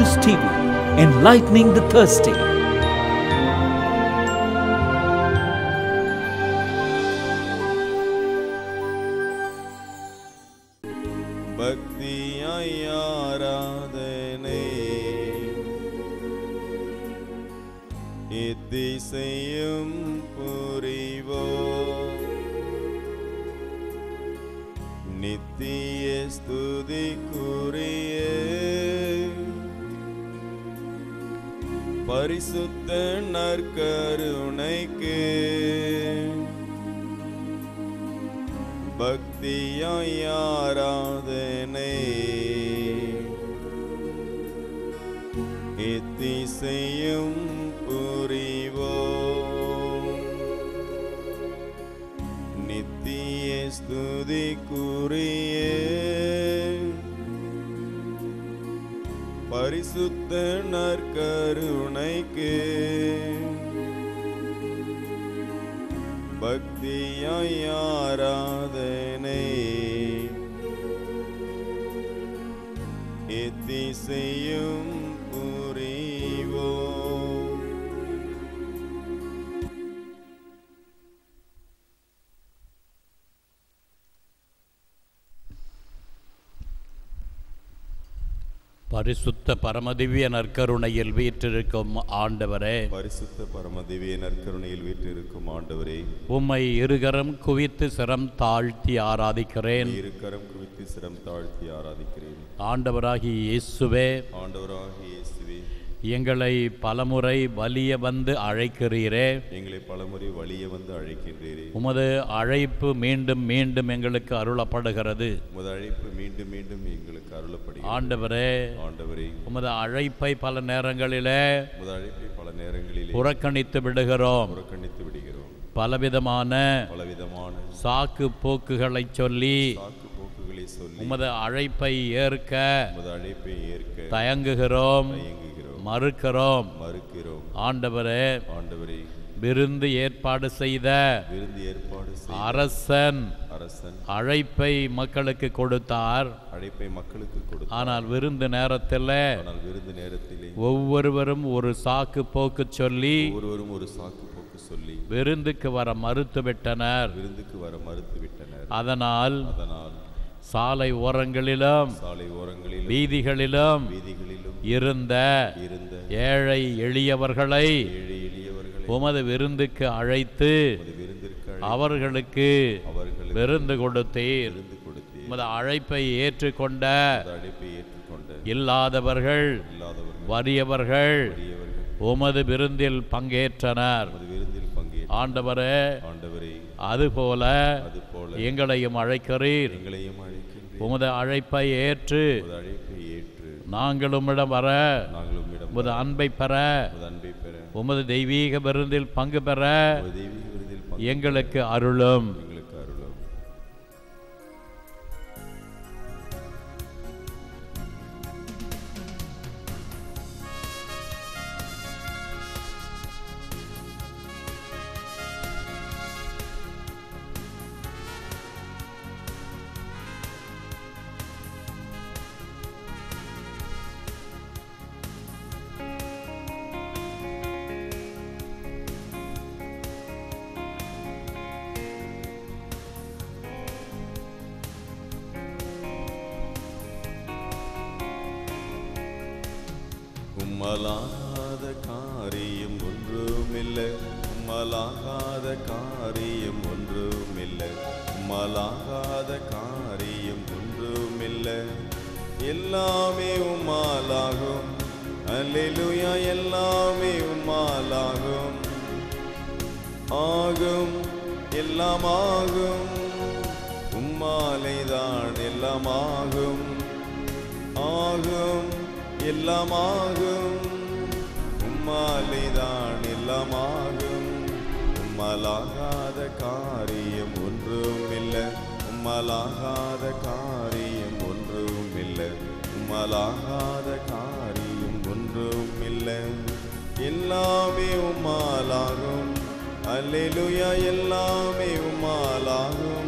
News TV, enlightening the thirsty. பக்தியாய் ஆராதனை இத்திசையும் புரிவோ நித்திய ஸ்துதிக்குரிய பரிசுத்த நற்கருணைக்கு பக்தியாய் ஆராதனை இத்திசையும் புரிவோம் நித்திய ஸ்துதிக்குரிய பரிசுத்த நற்கருணைக்கு பக்தியாய் ஆராதனை எத்திசையும் புரிவோம் பரிசுத்த பரமதிவ்ய நற்கருணையில் வீற்றிருக்கும் ஆண்டவரே பரிசுத்த பரம திவ்ய நற்கருணையில் வீற்றிருக்கும் ஆண்டவரே உம்மை இருகரம் குவித்து சிரம் தாழ்த்தி ஆராதிக்கிறேன் இருக்கரம் குவித்து சிரம் தாழ்த்தி ஆராதிக்கிறேன் ஆண்டவராகி இயேசுவே ஆண்டவராகிய இயேசுவே எங்களை பலமுறை வலிய வந்து அழைக்கிறீரே எங்களை பலமுறை வழிய வந்து அழைக்கின்றீரே உமது அழைப்பு மீண்டும் மீண்டும் எங்களுக்கு அருளப்படுகிறது உமது அழைப்பு மீண்டும் மீண்டும் எங்களுக்கு அருளப்படுகிறது ஆண்டவரே ஆண்டவரே உமது அழைப்பை பல நேரங்களிலே உமது அழைப்பை பல நேரங்களிலே புறக்கணித்து விடுகிறோம் புறக்கணித்து விடுகிறோம் பலவிதமான பலவிதமான சாக்கு போக்குகளைச் சொல்லி சாக்கு போக்குகளை சொல்லி உமது அழைப்பை ஏற்க உமது அழைப்பை ஏற்க தயங்குகிறோம் தயங்குகிறோம் மறுக்கிறோம் மறுக்கிறோம் ஆண்டவரே ஆண்டவரே விருந்து ஏற்பாடு செய்த விருந்து ஏற்பாடு செய்த அரசன் அரசன் அழைப்பை மக்களுக்கு கொடுத்தார் அழைப்பை மக்களுக்கு கொடுத்தார் ஆனால் விருந்து நேரத்தில் ஆனால் விருந்து நேரத்திலே ஒவ்வொருவரும் ஒரு சாக்கு போக்கு சொல்லி ஒருவரும் ஒரு சாக்கு போக்கு சொல்லி விருந்துக்கு வர மறுத்து விட்டனர் விருந்துக்கு வர மறுத்து விட்டனர் அதனால் அதனால் சாலை ஓரங்களிலும் சாலை ஓரங்களிலும் வீதிகளிலும் வீதிகளிலும் இருந்த இருந்த ஏழை எளியவர்களை ஏழை எளியவர்களை உமது விருந்துக்கு அழைத்து உமது விருந்திற்கு அழை- அவர்களுக்கு அவர்களுக்கு விருந்து கொடுத்தீர் விருந்து கொடுத்தீர் உமது அழைப்பை ஏற்றுக்கொண்ட அந்த அழைப்பை ஏற்றுக்கொண்ட இல்லாதவர்கள் இல்லாதவர்கள் வறியவர்கள் பெரியவர்கள் உமது விருந்தில் பங்கேற்றனர் உமது விருந்தில் பங்கேற்ற ஆண்டவரே ஆண்டவரே அதுபோல அதுபோல எங்களையும் அழைக்கிறீர் எங்களையும் அழைக்கின்றேன் உமது அழைப்பை ஏற்று உமது அழைப்பை ஏற்று நாங்கள் உம்மிடம் வர நாங்கள் உம்மிடம் உமது அன்பை பெற உமது அன்பை பெற உமது தெய்வீக விருந்தில் பங்கு பெற உமது தெய்வீக விருந்தில் பங்கு எங்களுக்கு அருளும் எங்களுக்கு அருளும் உம்மலாகாத காரியம் ஒன்றுமில்லை உம்மலாகாத காரியம் ஒன்றுமில்லை உம்மலாகாத காரியம் ஒன்றுமில்லை எல்லாமே உம்மாலாகும் அல்லேலூயா எல்லாமே உம்மாலாகும் ஆகும் எல்லாம் ஆகும் உம்மாலைதான் எல்லாம் ஆகும் ஆகும் எல்லாம் ஆகும் உம்மாலைதான் எல்லாம் ஆகும் உம்மலாகாத காரியம் ஒன்றும் இல்லை உம்மலாகாத காரியம் ஒன்றும் இல்லை உம்மலாகாத காரியம் ஒன்றும் இல்லை எல்லாமே உம்மாலாகும் அல்லேலூயா எல்லாமே உம்மாலாகும்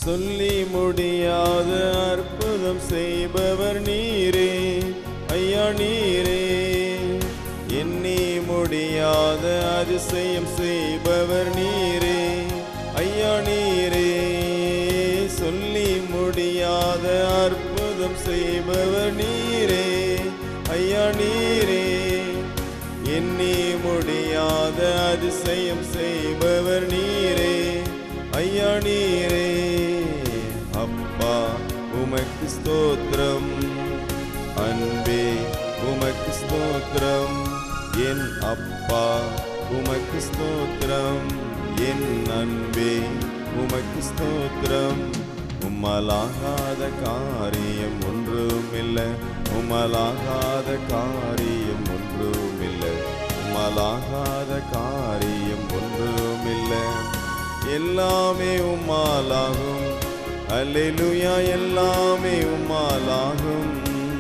சொல்லி முடியாத அற்புதம் செய்பவர் நீரே ஐயா நீரே எண்ணி முடியாத அதிசயம் செய்பவர் நீரே ஐயா நீரே சொல்லி முடியாத அற்புதம் செய்பவர் நீரே ஐயா நீரே எண்ணி முடியாத அதிசயம் செய்பவர் நீரே ஐயா நீரே அப்பா உமக்கு ஸ்தோத்திரம் அன்பே உமக்கு ஸ்தோத்திரம் என் அப்பா உமக்கு ஸ்தோத்திரம் என் அன்பே உமக்கு ஸ்தோத்திரம் உம்மலாகாத காரியம் ஒன்றுமில்லை உம்மலாகாத காரியம் ஒன்றுமில்லை உம்மலாகாத காரியம் ஒன்றுமில்லை எல்லாமே உம்மாலாகும் அல்லேலூயா எல்லாமே உம்மாலாகும்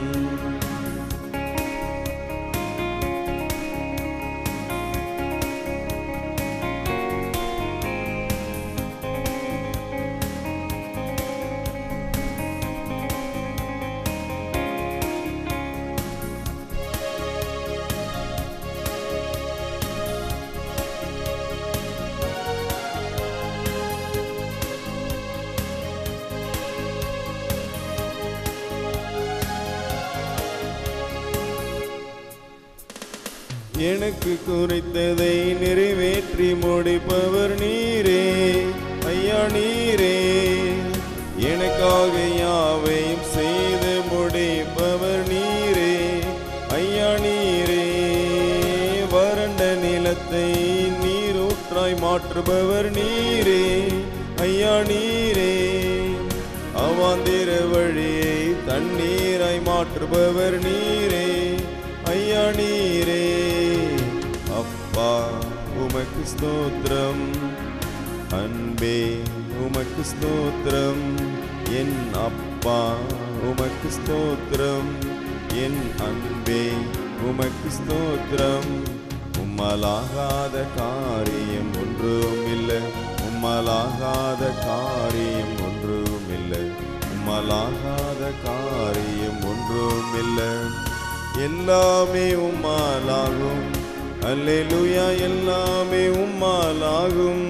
எனக்கு குறித்ததை நிறைவேற்றி முடிப்பவர் நீரே ஐயா நீரே எனக்காக யாவையும் செய்து முடிப்பவர் நீரே ஐயா நீரே வறண்ட நிலத்தை நீரூற்றாய் மாற்றுபவர் நீரே ஐயா நீரே அவாந்திர வழியை தண்ணீராய் மாற்றுபவர் நீரே ஐயா நீரே அப்பா உமக்கு ஸ்தோத்திரம் அன்பே உமக்கு ஸ்தோத்திரம் என் அப்பா உமக்கு ஸ்தோத்திரம் என் அன்பே உமக்கு ஸ்தோத்திரம் உம்மலாகாத காரியம் ஒன்றும் இல்லை உம்மலாகாத காரியம் ஒன்றும் இல்லை உம்மலாகாத காரியம் ஒன்றும் இல்லை எல்லாமே உம்மாலாகும் அல்லேலூயா எல்லாமே உம்மாலாகும்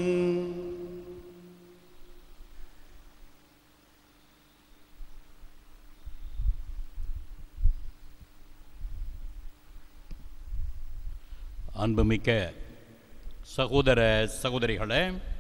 அன்புமிக்க சகோதர சகோதரிகளே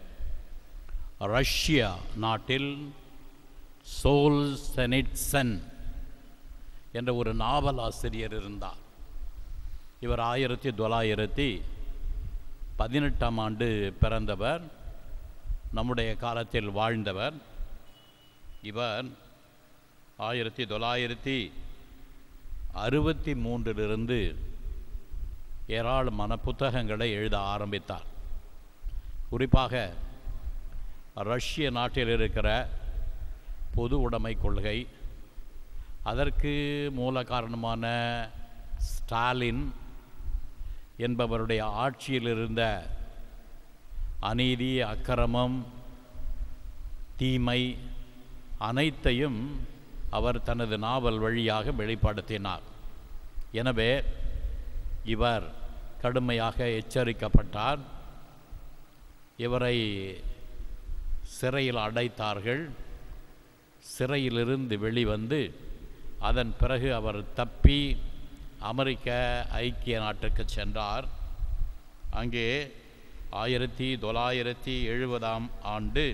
ரஷ்யா நாட்டில் சோல் செனிட்சன் என்ற ஒரு நாவல் ஆசிரியர் இருந்தார் இவர் ஆயிரத்தி தொள்ளாயிரத்தி பதினெட்டாம் ஆண்டு பிறந்தவர் நம்முடைய காலத்தில் வாழ்ந்தவர் இவர் ஆயிரத்தி தொள்ளாயிரத்தி அறுபத்தி மூன்றிலிருந்து ஏராளமான புத்தகங்களை எழுத ஆரம்பித்தார் குறிப்பாக ரஷ்ய நாட்டில் இருக்கிற பொது உடைமை கொள்கை அதற்கு மூல காரணமான ஸ்டாலின் என்பவருடைய ஆட்சியில் இருந்த அநீதி அக்கிரமம் தீமை அனைத்தையும் அவர் தனது நாவல் வழியாக வெளிப்படுத்தினார் எனவே இவர் கடுமையாக எச்சரிக்கப்பட்டார் இவரை சிறையில் அடைத்தார்கள் சிறையிலிருந்து வெளிவந்து அதன் பிறகு அவர் தப்பி அமெரிக்க ஐக்கிய நாட்டுக்கு சென்றார் அங்கே ஆயிரத்தி தொள்ளாயிரத்தி எழுபதாம் ஆண்டு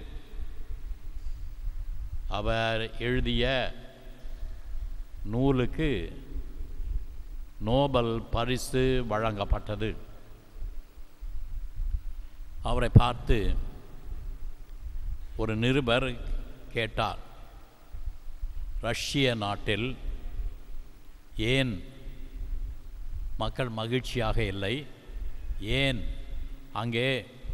அவர் எழுதிய நூலுக்கு நோபல் பரிசு வழங்கப்பட்டது அவரை பார்த்து ஒரு நிருபர் கேட்டார் ரஷ்ய நாட்டில் ஏன் மக்கள் மகிழ்ச்சியாக இல்லை ஏன் அங்கே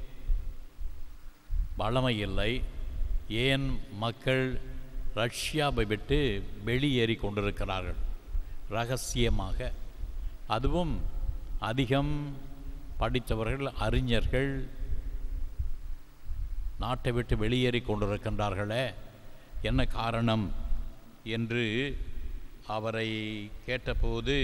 வளமை இல்லை ஏன் மக்கள் ரஷ்யாவை விட்டு வெளியேறி கொண்டிருக்கிறார்கள் ரகசியமாக அதுவும் அதிகம் படித்தவர்கள் அறிஞர்கள் நாட்டை விட்டு வெளியேறி கொண்டிருக்கின்றார்களே என்ன காரணம் என்று அவரை கேட்டபோது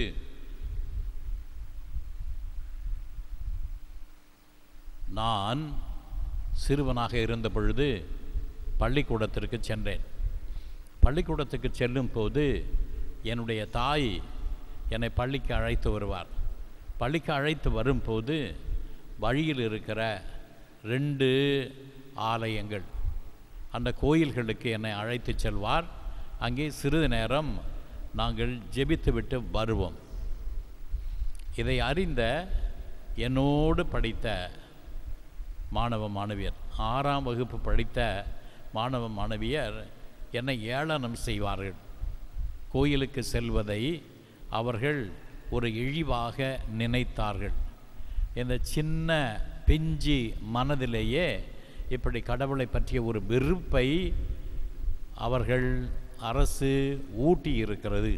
நான் சிறுவனாக இருந்த பொழுது பள்ளிக்கூடத்திற்கு சென்றேன் பள்ளிக்கூடத்துக்கு செல்லும் போது என்னுடைய தாய் என்னை பள்ளிக்கு அழைத்து வருவார் பள்ளிக்கு அழைத்து வரும்போது வழியில் இருக்கிற ரெண்டு ஆலயங்கள் அந்த கோயில்களுக்கு என்னை அழைத்து செல்வார் அங்கே சிறிது நேரம் நாங்கள் ஜெபித்துவிட்டு வருவோம் இதை அறிந்த என்னோடு படித்த மாணவ மாணவியர் ஆறாம் வகுப்பு படித்த மாணவ மாணவியர் என்னை ஏளனம் செய்வார்கள் கோயிலுக்கு செல்வதை அவர்கள் ஒரு இழிவாக நினைத்தார்கள் இந்த சின்ன பிஞ்சி மனதிலேயே இப்படி கடவுளை பற்றிய ஒரு வெறுப்பை அவர்கள் அரசு ஊட்டி இருக்கிறது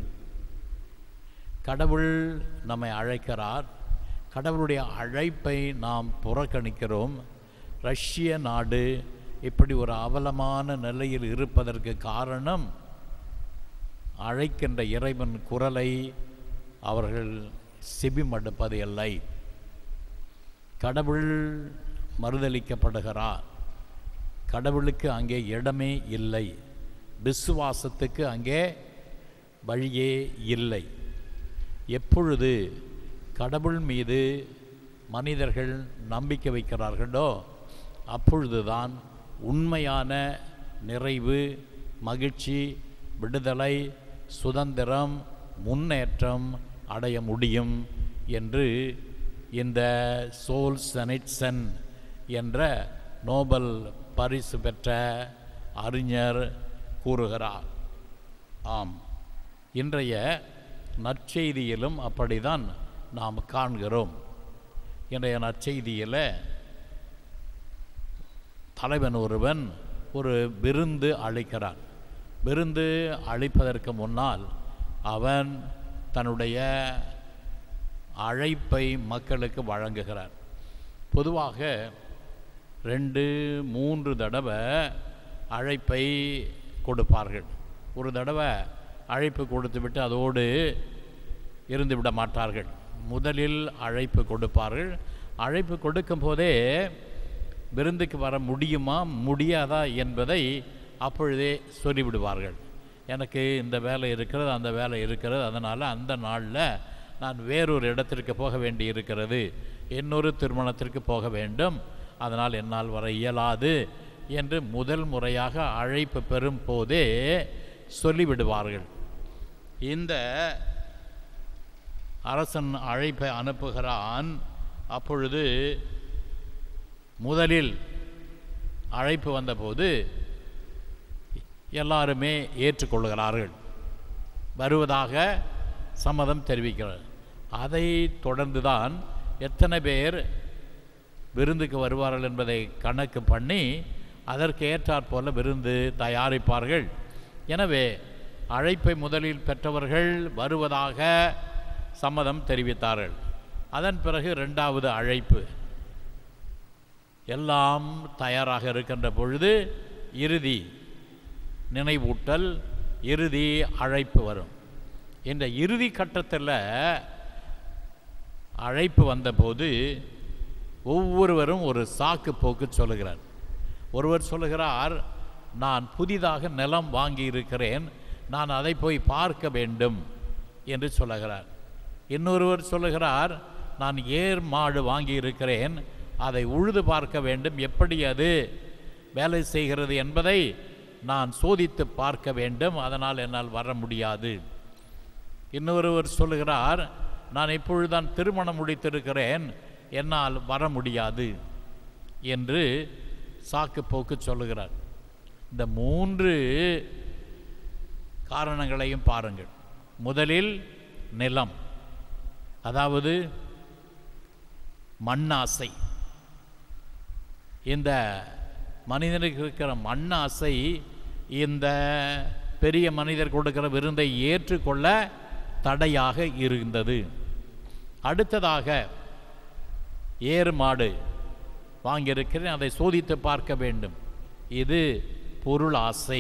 கடவுள் நம்மை அழைக்கிறார் கடவுளுடைய அழைப்பை நாம் புறக்கணிக்கிறோம் ரஷ்ய நாடு இப்படி ஒரு அவலமான நிலையில் இருப்பதற்கு காரணம் அழைக்கின்ற இறைவன் குரலை அவர்கள் செபிமடுப்பது இல்லை கடவுள் மறுதளிக்கப்படுகிறார் கடவுளுக்கு அங்கே இடமே இல்லை விசுவாசத்துக்கு அங்கே வழியே இல்லை எப்பொழுது கடவுள் மீது மனிதர்கள் நம்பிக்கை வைக்கிறார்களோ அப்பொழுதுதான் உண்மையான நிறைவு மகிழ்ச்சி விடுதலை சுதந்திரம் முன்னேற்றம் அடைய முடியும் என்று இந்த சோல் சனிட்சன் என்ற நோபல் பரிசு பெற்ற அறிஞர் கூறுகிறார் ஆம் இன்றைய நற்செய்தியிலும் அப்படிதான் நாம் காண்கிறோம் இன்றைய நற்செய்தியில் தலைவன் ஒருவன் ஒரு விருந்து அளிக்கிறான் விருந்து அளிப்பதற்கு முன்னால் அவன் தன்னுடைய அழைப்பை மக்களுக்கு வழங்குகிறார் பொதுவாக ரெண்டு மூன்று தடவை அழைப்பை கொடுப்பார்கள் ஒரு தடவை அழைப்பு கொடுத்துவிட்டு அதோடு இருந்து விட மாட்டார்கள் முதலில் அழைப்பு கொடுப்பார்கள் அழைப்பு கொடுக்கும் போதே விருந்துக்கு வர முடியுமா முடியாதா என்பதை அப்பொழுதே சொல்லிவிடுவார்கள் எனக்கு இந்த வேலை இருக்கிறது அந்த வேலை இருக்கிறது அதனால் அந்த நாளில் நான் வேறொரு இடத்திற்கு போக வேண்டி இருக்கிறது இன்னொரு திருமணத்திற்கு போக வேண்டும் அதனால் என்னால் வர இயலாது என்று முதல் முறையாக அழைப்பு பெறும் போதே சொல்லிவிடுவார்கள் இந்த அரசன் அழைப்பை அனுப்புகிறான் அப்பொழுது முதலில் அழைப்பு வந்தபோது எல்லாருமே ஏற்றுக்கொள்கிறார்கள் வருவதாக சம்மதம் தெரிவிக்கிறார் அதை தொடர்ந்துதான் எத்தனை பேர் விருந்துக்கு வருவார்கள் என்பதை கணக்கு பண்ணி அதற்கு ஏற்றாற் போல விருந்து தயாரிப்பார்கள் எனவே அழைப்பை முதலில் பெற்றவர்கள் வருவதாக சம்மதம் தெரிவித்தார்கள் அதன் பிறகு ரெண்டாவது அழைப்பு எல்லாம் தயாராக இருக்கின்ற பொழுது இறுதி நினைவூட்டல் இறுதி அழைப்பு வரும் இந்த இறுதி கட்டத்தில் அழைப்பு வந்தபோது ஒவ்வொருவரும் ஒரு சாக்கு போக்கு சொல்லுகிறார் ஒருவர் சொல்லுகிறார் நான் புதிதாக நிலம் வாங்கி இருக்கிறேன் நான் அதை போய் பார்க்க வேண்டும் என்று சொல்லுகிறார் இன்னொருவர் சொல்லுகிறார் நான் ஏர் மாடு வாங்கி இருக்கிறேன் அதை உழுது பார்க்க வேண்டும் எப்படி அது வேலை செய்கிறது என்பதை நான் சோதித்து பார்க்க வேண்டும் அதனால் என்னால் வர முடியாது இன்னொருவர் சொல்லுகிறார் நான் இப்பொழுதுதான் திருமணம் முடித்திருக்கிறேன் என்னால் வர முடியாது என்று சாக்கு போக்கு சொல்லுகிறார் இந்த மூன்று காரணங்களையும் பாருங்கள் முதலில் நிலம் அதாவது மண்ணாசை இந்த மனிதனுக்கு இருக்கிற மண்ணாசை இந்த பெரிய மனிதர் கொடுக்கிற விருந்தை ஏற்றுக்கொள்ள தடையாக இருந்தது அடுத்ததாக ஏறு மாடு வாங்கியிருக்கிறேன் அதை சோதித்து பார்க்க வேண்டும் இது பொருள் ஆசை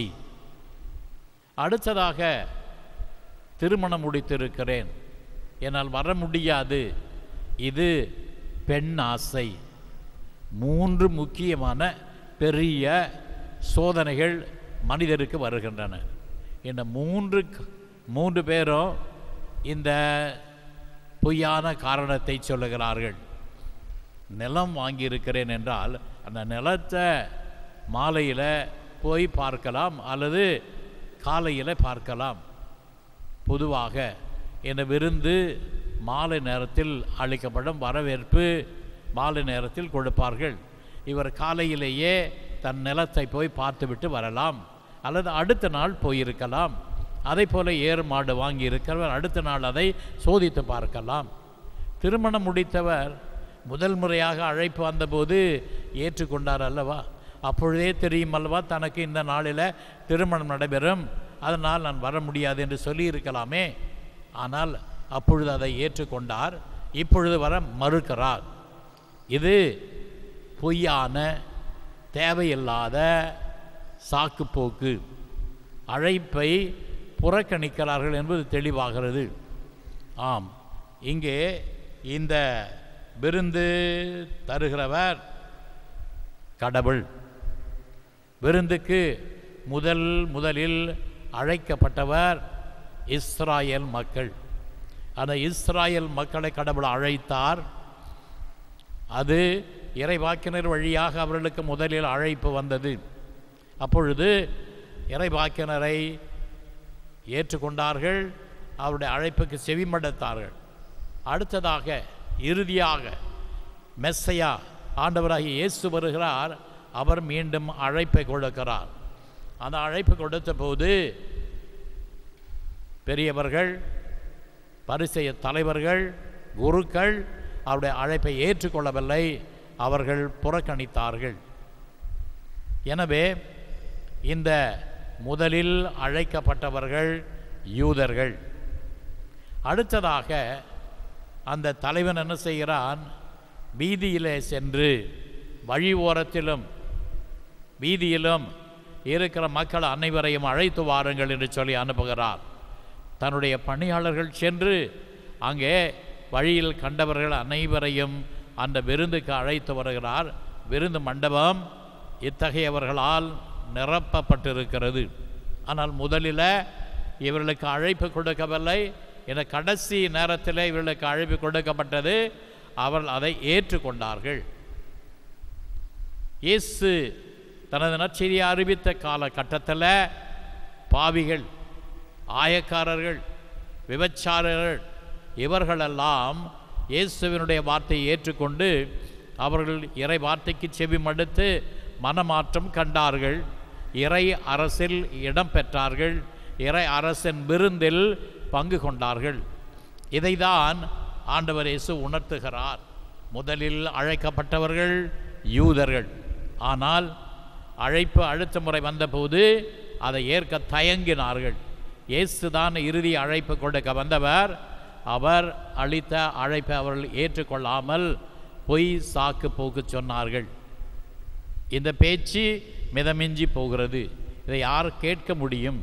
அடுத்ததாக திருமணம் முடித்திருக்கிறேன் என்னால் வர முடியாது இது பெண் ஆசை மூன்று முக்கியமான பெரிய சோதனைகள் மனிதருக்கு வருகின்றன இந்த மூன்று மூன்று பேரும் இந்த பொய்யான காரணத்தை சொல்லுகிறார்கள் நிலம் வாங்கியிருக்கிறேன் என்றால் அந்த நிலத்தை மாலையில் போய் பார்க்கலாம் அல்லது காலையில் பார்க்கலாம் பொதுவாக இந்த விருந்து மாலை நேரத்தில் அளிக்கப்படும் வரவேற்பு மாலை நேரத்தில் கொடுப்பார்கள் இவர் காலையிலேயே தன் நிலத்தை போய் பார்த்துவிட்டு வரலாம் அல்லது அடுத்த நாள் போயிருக்கலாம் அதே போல ஏர் மாடு வாங்கி இருக்கிறவர் அடுத்த நாள் அதை சோதித்து பார்க்கலாம் திருமணம் முடித்தவர் முதல் முறையாக அழைப்பு வந்தபோது ஏற்றுக்கொண்டார் அல்லவா அப்பொழுதே தெரியும் அல்லவா தனக்கு இந்த நாளில் திருமணம் நடைபெறும் அதனால் நான் வர முடியாது என்று சொல்லியிருக்கலாமே ஆனால் அப்பொழுது அதை ஏற்றுக்கொண்டார் இப்பொழுது வர மறுக்கிறார் இது பொய்யான தேவையில்லாத சாக்குப்போக்கு அழைப்பை புறக்கணிக்கிறார்கள் என்பது தெளிவாகிறது ஆம் இங்கே இந்த விருந்து தருகிறவர் கடவுள் விருந்துக்கு முதல் முதலில் அழைக்கப்பட்டவர் இஸ்ராயேல் மக்கள் அந்த இஸ்ராயேல் மக்களை கடவுள் அழைத்தார் அது இறைவாக்கினர் வழியாக அவர்களுக்கு முதலில் அழைப்பு வந்தது அப்பொழுது இறைவாக்கினரை ஏற்றுக்கொண்டார்கள் அவருடைய அழைப்புக்கு செவிமடுத்தார்கள் அடுத்ததாக இறுதியாக மெஸ்ஸையா ஆண்டவராகிய இயேசு வருகிறார் அவர் மீண்டும் அழைப்பை கொடுக்கிறார் அந்த அழைப்பு கொடுத்த போது பெரியவர்கள் பரிசெய தலைவர்கள் குருக்கள் அவருடைய அழைப்பை ஏற்றுக்கொள்ளவில்லை அவர்கள் புறக்கணித்தார்கள் எனவே இந்த முதலில் அழைக்கப்பட்டவர்கள் யூதர்கள் அடுத்ததாக அந்த தலைவன் என்ன செய்கிறான் வீதியிலே சென்று வழி ஓரத்திலும் வீதியிலும் இருக்கிற மக்கள் அனைவரையும் அழைத்து வாருங்கள் என்று சொல்லி அனுப்புகிறார் தன்னுடைய பணியாளர்கள் சென்று அங்கே வழியில் கண்டவர்கள் அனைவரையும் அந்த விருந்துக்கு அழைத்து வருகிறார் விருந்து மண்டபம் இத்தகையவர்களால் நிரப்பப்பட்டிருக்கிறது ஆனால் முதலில் இவர்களுக்கு அழைப்பு கொடுக்கவில்லை இந்த கடைசி நேரத்தில் இவர்களுக்கு அழைப்பு கொடுக்கப்பட்டது அவர்கள் அதை ஏற்றுக்கொண்டார்கள் இயேசு தனது நற்செய்தியை அறிவித்த காலகட்டத்தில் பாவிகள் ஆயக்காரர்கள் விபச்சாரர்கள் இவர்களெல்லாம் இயேசுவினுடைய வார்த்தையை ஏற்றுக்கொண்டு அவர்கள் இறை வார்த்தைக்கு செவி மடுத்து மனமாற்றம் கண்டார்கள் இறை அரசில் இடம் பெற்றார்கள் இறை அரசின் விருந்தில் பங்கு கொண்டார்கள் இதைதான் ஆண்டவர் இயேசு உணர்த்துகிறார் முதலில் அழைக்கப்பட்டவர்கள் யூதர்கள் ஆனால் அழைப்பு அடுத்த முறை வந்தபோது அதை ஏற்க தயங்கினார்கள் இயேசு தான் இறுதி அழைப்பு கொடுக்க வந்தவர் அவர் அளித்த அழைப்பை அவர்கள் ஏற்றுக்கொள்ளாமல் பொய் சாக்கு போக்கு சொன்னார்கள் இந்த பேச்சு மிதமிஞ்சி போகிறது இதை யார் கேட்க முடியும்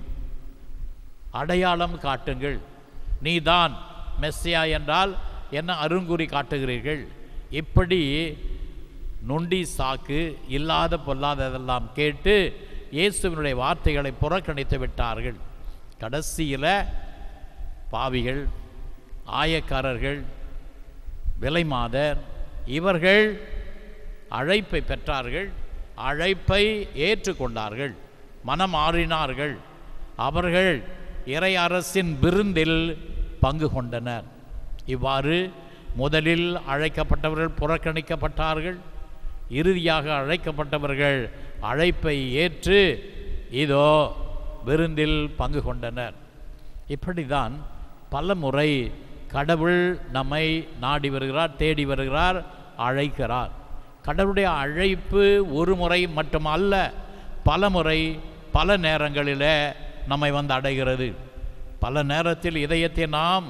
அடையாளம் காட்டுங்கள் நீதான் மெஸ்ஸியா என்றால் என்ன அருங்குறி காட்டுகிறீர்கள் இப்படி நொண்டி சாக்கு இல்லாத பொல்லாததெல்லாம் கேட்டு இயேசுவினுடைய வார்த்தைகளை புறக்கணித்து விட்டார்கள் கடைசியில் பாவிகள் ஆயக்காரர்கள் விலைமாதர் இவர்கள் அழைப்பை பெற்றார்கள் அழைப்பை ஏற்றுக்கொண்டார்கள் மனம் மாறினார்கள் அவர்கள் இறை அரசின் விருந்தில் பங்கு கொண்டனர் இவ்வாறு முதலில் அழைக்கப்பட்டவர்கள் புறக்கணிக்கப்பட்டார்கள் இறுதியாக அழைக்கப்பட்டவர்கள் அழைப்பை ஏற்று இதோ விருந்தில் பங்கு கொண்டனர் இப்படிதான் பல முறை கடவுள் நம்மை நாடி வருகிறார் தேடி வருகிறார் அழைக்கிறார் கடவுளுடைய அழைப்பு ஒரு முறை மட்டும் அல்ல பல முறை பல நேரங்களில் நம்மை வந்து அடைகிறது பல நேரத்தில் இதயத்தை நாம்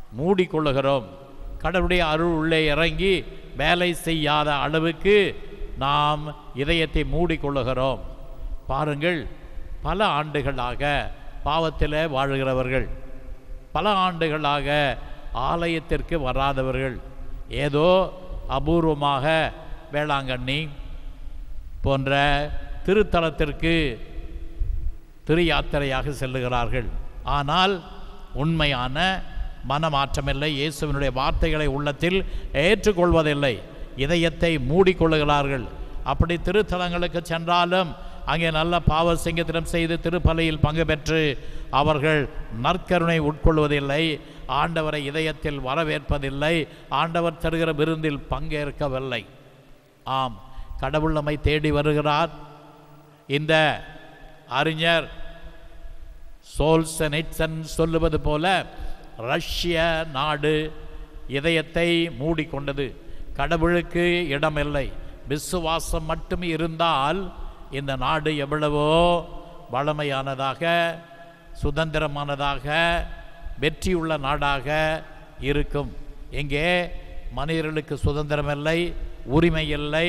மூடிக்கொள்ளுகிறோம் கடவுளுடைய அருள் உள்ளே இறங்கி வேலை செய்யாத அளவுக்கு நாம் இதயத்தை மூடிக்கொள்ளுகிறோம் பாருங்கள் பல ஆண்டுகளாக பாவத்தில் வாழுகிறவர்கள் பல ஆண்டுகளாக ஆலயத்திற்கு வராதவர்கள் ஏதோ அபூர்வமாக வேளாங்கண்ணி போன்ற திருத்தலத்திற்கு திரு யாத்திரையாக செல்லுகிறார்கள் ஆனால் உண்மையான மனமாற்றமில்லை இயேசுவினுடைய வார்த்தைகளை உள்ளத்தில் ஏற்றுக்கொள்வதில்லை இதயத்தை மூடிக்கொள்ளுகிறார்கள் அப்படி திருத்தலங்களுக்கு சென்றாலும் அங்கே நல்ல பாவ சிங்கத்திடம் செய்து திருப்பலியில் பங்கு பெற்று அவர்கள் நற்கருணை உட்கொள்வதில்லை ஆண்டவரை இதயத்தில் வரவேற்பதில்லை ஆண்டவர் தருகிற விருந்தில் பங்கேற்கவில்லை ஆம் கடவுள் நம்மை தேடி வருகிறார் இந்த அறிஞர் சோல்சனிட்சன் சொல்லுவது போல ரஷ்ய நாடு இதயத்தை மூடிக்கொண்டது கடவுளுக்கு இடமில்லை விசுவாசம் மட்டும் இருந்தால் இந்த நாடு எவ்வளவோ வளமையானதாக சுதந்திரமானதாக வெற்றியுள்ள நாடாக இருக்கும் எங்கே மனிதர்களுக்கு சுதந்திரம் இல்லை உரிமை இல்லை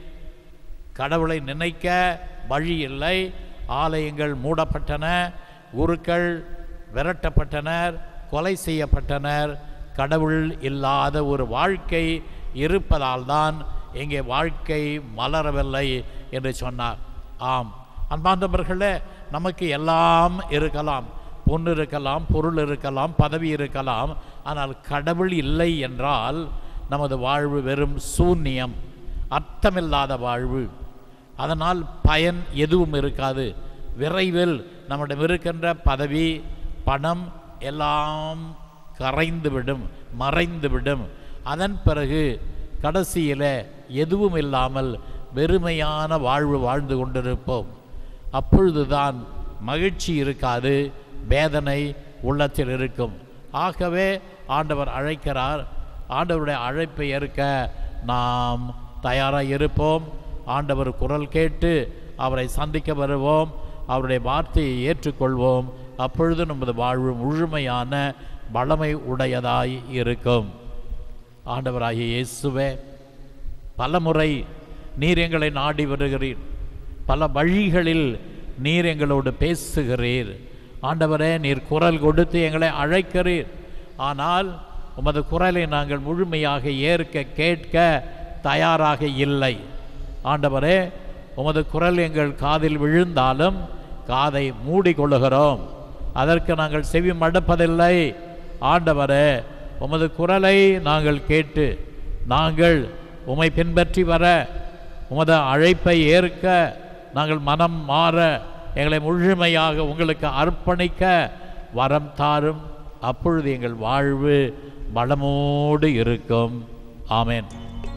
கடவுளை நினைக்க வழி இல்லை ஆலயங்கள் மூடப்பட்டன குருக்கள் விரட்டப்பட்டனர் கொலை செய்யப்பட்டனர் கடவுள் இல்லாத ஒரு வாழ்க்கை இருப்பதால் தான் இங்கே வாழ்க்கை மலரவில்லை என்று சொன்னார் ஆம் அன்பார்ந்தவர்களே நமக்கு எல்லாம் இருக்கலாம் பொண்ணு இருக்கலாம் பொருள் இருக்கலாம் பதவி இருக்கலாம் ஆனால் கடவுள் இல்லை என்றால் நமது வாழ்வு வெறும் சூன்யம் அர்த்தமில்லாத வாழ்வு அதனால் பயன் எதுவும் இருக்காது விரைவில் நம்மிடம் இருக்கின்ற பதவி பணம் எல்லாம் கரைந்துவிடும் மறைந்துவிடும் அதன் பிறகு கடைசியில் எதுவும் இல்லாமல் வெறுமையான வாழ்வு வாழ்ந்து கொண்டிருப்போம் அப்பொழுதுதான் மகிழ்ச்சி இருக்காது வேதனை உள்ளத்தில் இருக்கும் ஆகவே ஆண்டவர் அழைக்கிறார் ஆண்டவருடைய அழைப்பை ஏற்க நாம் தயாராக இருப்போம் ஆண்டவர் குரல் கேட்டு அவரை சந்திக்க வருவோம் அவருடைய வார்த்தையை ஏற்றுக்கொள்வோம் அப்பொழுது நமது வாழ்வு முழுமையான வளமை உடையதாய் இருக்கும் ஆண்டவராகிய இயேசுவே பலமுறை நீர் எங்களை நாடி வருகிறீர் பல வழிகளில் நீர் எங்களோடு பேசுகிறீர் ஆண்டவரே நீர் குரல் கொடுத்து எங்களை அழைக்கிறீர் ஆனால் உமது குரலை நாங்கள் முழுமையாக ஏற்க கேட்க தயாராக இல்லை ஆண்டவரே உமது குரல் எங்கள் காதில் விழுந்தாலும் காதை மூடிக்கொள்ளுகிறோம் அதற்கு நாங்கள் செவி மடுப்பதில்லை ஆண்டவரே உமது குரலை நாங்கள் கேட்டு நாங்கள் உமை பின்பற்றி வர உமது அழைப்பை ஏற்க நாங்கள் மனம் மாற எங்களை முழுமையாக உங்களுக்கு அர்ப்பணிக்க வரம் தாரும் அப்பொழுது எங்கள் வாழ்வு வளமோடு இருக்கும் ஆமென்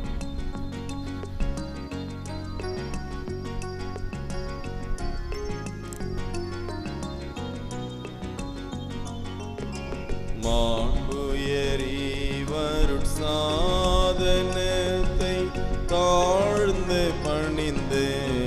மாண்புயரிவருட்சாதனத்தை தாழ்ந்து பணிந்து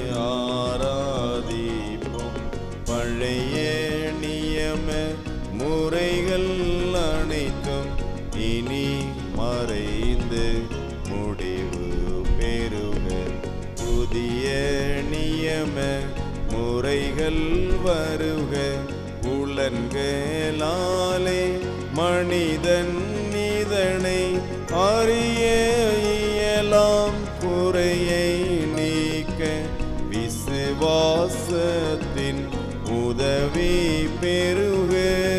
ஆராதிப்போம் பழைய நியம முறைகள் அனைத்தும் இனி மறைந்து முடிவு பெறுக புதிய நியம முறைகள் வருக புலன்களாலே மனிதன் இதனை அறிய இயலாம் குறையை நீக்க விசுவாசத்தின் உதவி பெறுக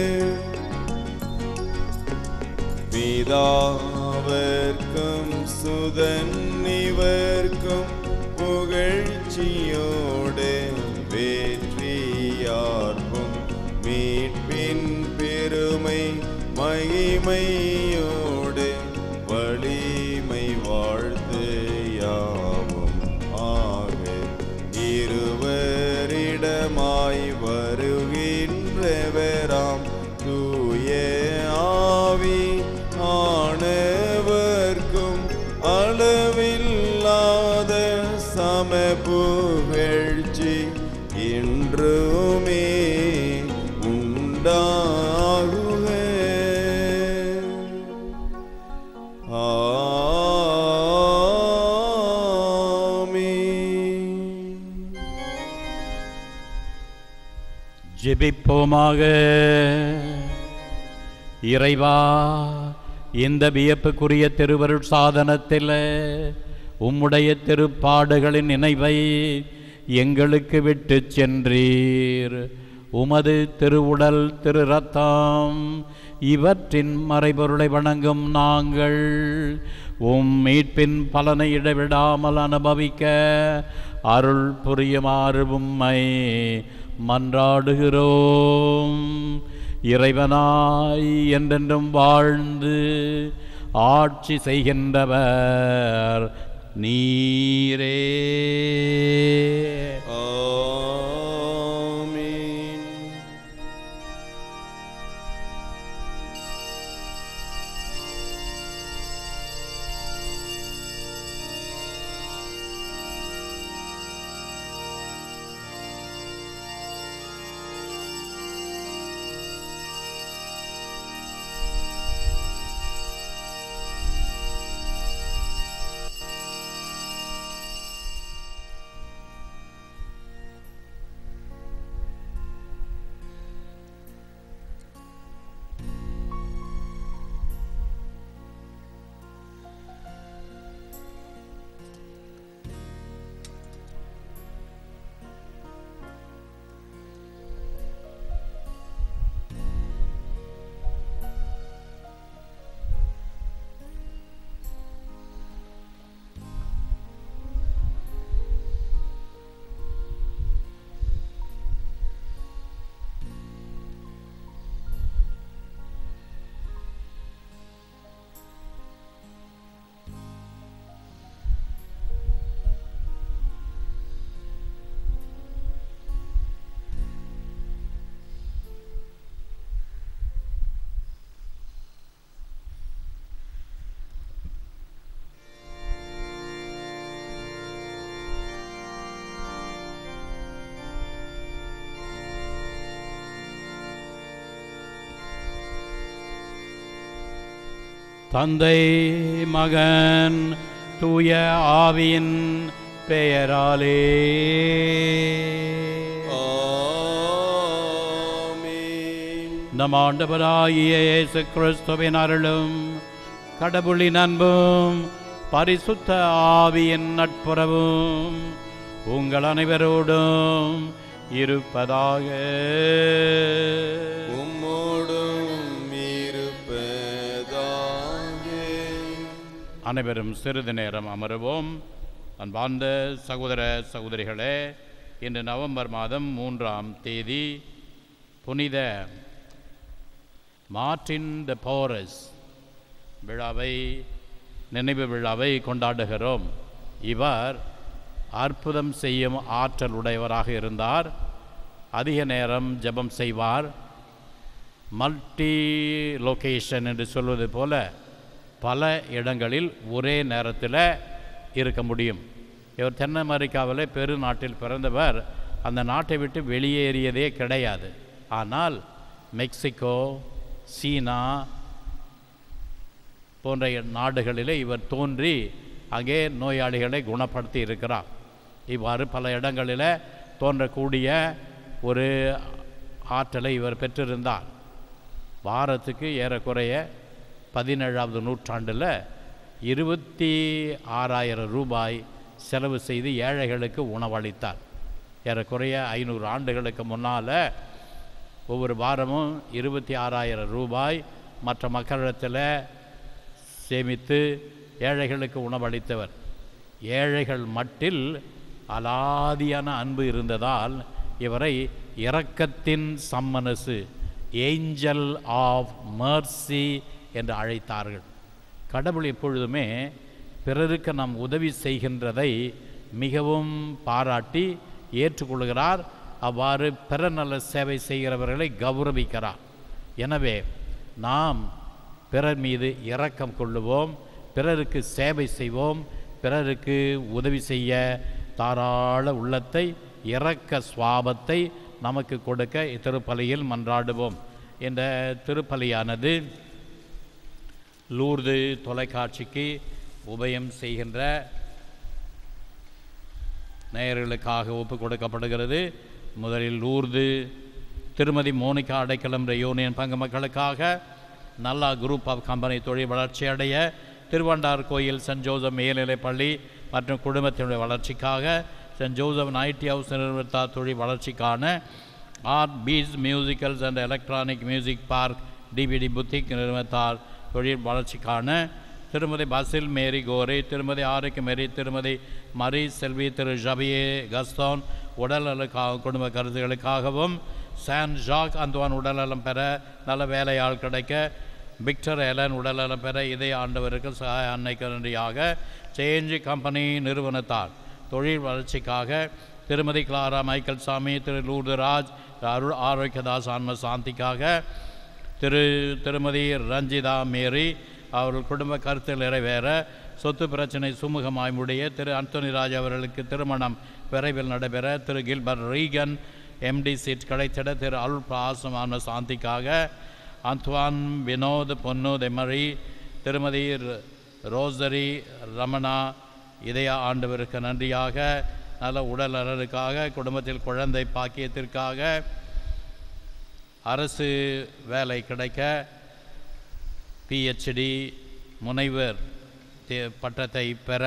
பிதாவர்க்கும் சுதன் இவர்க்கும் புகழ்ச்சியோடு வேற்றியார்க்கும் மீட்பின் பெருமை மகிமையோடு வலிமை வாழ்த்து யாவும் ஆக இருவரிடமாய் வருகின்றவராம் தூய ஆவி ஆனவர்க்கும் அளவில்லாத சம புகழ்ச்சி என்றுமே உண்டாகுக ஜெபிப்போமாக இறைவா இந்த வியப்புக்குரிய திருவருட் சாதனத்தில் உம்முடைய திருப்பாடுகளின் நினைவை எங்களுக்கு விட்டு சென்றீர் உமது திருவுடல் திரு ரத்தம் இவற்றின் மறைபொருளை வணங்கும் நாங்கள் உம் மீட்பின் பலனை இடைவிடாமல் அனுபவிக்க அருள் புரியுமாறு உம்மை மன்றாடுகிறோம் இறைவனாய் என்றென்றும் வாழ்ந்து ஆட்சி செய்கின்றவர் நீரே ஆமென் தந்தை மகன் தூய ஆவியின் பெயராலே ஆமென் நம் ஆண்டவராகிய இயேசு கிறிஸ்துவின் அருளும் கடவுளின் அன்பும் பரிசுத்த ஆவியின் நட்புறவும் உங்கள் அனைவரோடும் இருப்பதாக உம்மோடும் இருப்பதாக அனைவரும் சிறிது நேரம் அமருவோம் அன்பார்ந்த சகோதர சகோதரிகளே இன்று நவம்பர் மாதம் மூன்றாம் தேதி புனித மார்ட்டின் த போரஸ் விழாவை நினைவு விழாவை கொண்டாடுகிறோம் இவர் அற்புதம் செய்யும் ஆற்றல் உடையவராக இருந்தார் அதிக நேரம் ஜெபம் செய்வார் மல்டி லொகேஷன் என்று சொல்வது போல பல இடங்களில் ஒரே நேரத்தில் இருக்க முடியும் இவர் தென் அமெரிக்காவில் பெருநாட்டில் பிறந்தவர் அந்த நாட்டை விட்டு வெளியேறியதே கிடையாது ஆனால் மெக்சிகோ சீனா போன்ற நாடுகளிலே இவர் தோன்றி அங்கே நோயாளிகளை குணப்படுத்தி இருக்கிறார் இவ்வாறு பல இடங்களில் தோன்றக்கூடிய ஒரு ஆற்றலை இவர் பெற்றிருந்தார் வாரத்துக்கு ஏறக்குறைய பதினேழாவது நூற்றாண்டில் இருபத்தி ஆறாயிரம் ரூபாய் செலவு செய்து ஏழைகளுக்கு உணவளித்தார் ஏறக்குறைய ஐநூறு ஆண்டுகளுக்கு முன்னால் ஒவ்வொரு வாரமும் இருபத்தி ஆறாயிரம் ரூபாய் மற்ற மக்களிடத்தில் சேமித்து ஏழைகளுக்கு உணவளித்தவர் ஏழைகள் மட்டில் அலாதியான அன்பு இருந்ததால் இவரை இரக்கத்தின் சம்மனசு ஏஞ்சல் ஆஃப் மர்சி என்று அழைத்தார்கள் கடவுள் எப்பொழுதுமே பிறருக்கு நாம் உதவி செய்கின்றதை மிகவும் பாராட்டி ஏற்றுக்கொள்கிறார் அவ்வாறு பிற நல சேவை செய்கிறவர்களை கௌரவிக்கிறார் எனவே நாம் பிறர் மீது இரக்கம் கொள்ளுவோம் பிறருக்கு சேவை செய்வோம் பிறருக்கு உதவி செய்ய தாராள உள்ளத்தை இரக்க சுவாபத்தை நமக்கு கொடுக்க இத்திருப்பலியில் மன்றாடுவோம் இந்த திருப்பலியானது லூர்து தொலைக்காட்சிக்கு உபயம் செய்கின்ற நேயர்களுக்காக ஒப்பு கொடுக்கப்படுகிறது முதலில் லூர்து திருமதி மோனிகா அடைக்கலம் யூனியன் பங்கு மக்களுக்காக நல்லா குரூப் ஆஃப் கம்பெனி தொழில் வளர்ச்சி அடைய திருவண்டார் கோயில் சென்ட் ஜோசப் மேல்நிலைப் பள்ளி மற்றும் குடும்பத்தினுடைய வளர்ச்சிக்காக சென்ட் ஜோசப் நைட்டி ஹவுஸ் நிறுவனத்தார் தொழில் வளர்ச்சிக்கான art piece musicals and electronic music park DVD boutique நிறுவனத்தார் தொழில் வளர்ச்சிக்கான திருமதி பாசில் மேரி கோரி திருமதி ஆரோக்கிய மேரி திருமதி மரி செல்வி திரு ஜபியே கஸ்தோன் உடல்நலுக்காக குடும்ப கருத்துகளுக்காகவும் சான் ஜாக் அந்துவான் உடல்நலம் பெற நல்ல வேலையாள் கிடைக்க விக்டர் எலன் உடல்நலம் பெற இதய ஆண்டவருக்கு சகாய அன்னைக்கு நன்றியாக சேஞ்ச் கம்பெனி நிறுவனத்தார் தொழில் வளர்ச்சிக்காக திருமதி கிளாரா மைக்கேல் சாமி திரு லூர்தராஜ் அருள் ஆரோக்கியதாஸ் ஆன்ம சாந்திக்காக திரு திருமதி ரஞ்சிதா மேரி அவர்கள் குடும்ப கருத்து நிறைவேற சொத்து பிரச்சனை சுமூகமாய் முடிய திரு அந்தோனி ராஜ் அவர்களுக்கு திருமணம் விரைவில் நடைபெற திரு கில்பர் ரீகன் எம்டி சீட் கிடைத்திட திரு அருள் பாசமான சாந்திக்காக அந்த்வான் வினோத் பொன்னு தெமரி திருமதி ர- ரோசரி ரமணா இதய ஆண்டவருக்கு நன்றியாக நல்ல உடல் நலனுக்காக குடும்பத்தில் குழந்தை பாக்கியத்திற்காக அரசு வேலை கிடைக்க பிஹெச்டி முனைவர் தே- பட்டத்தை பெற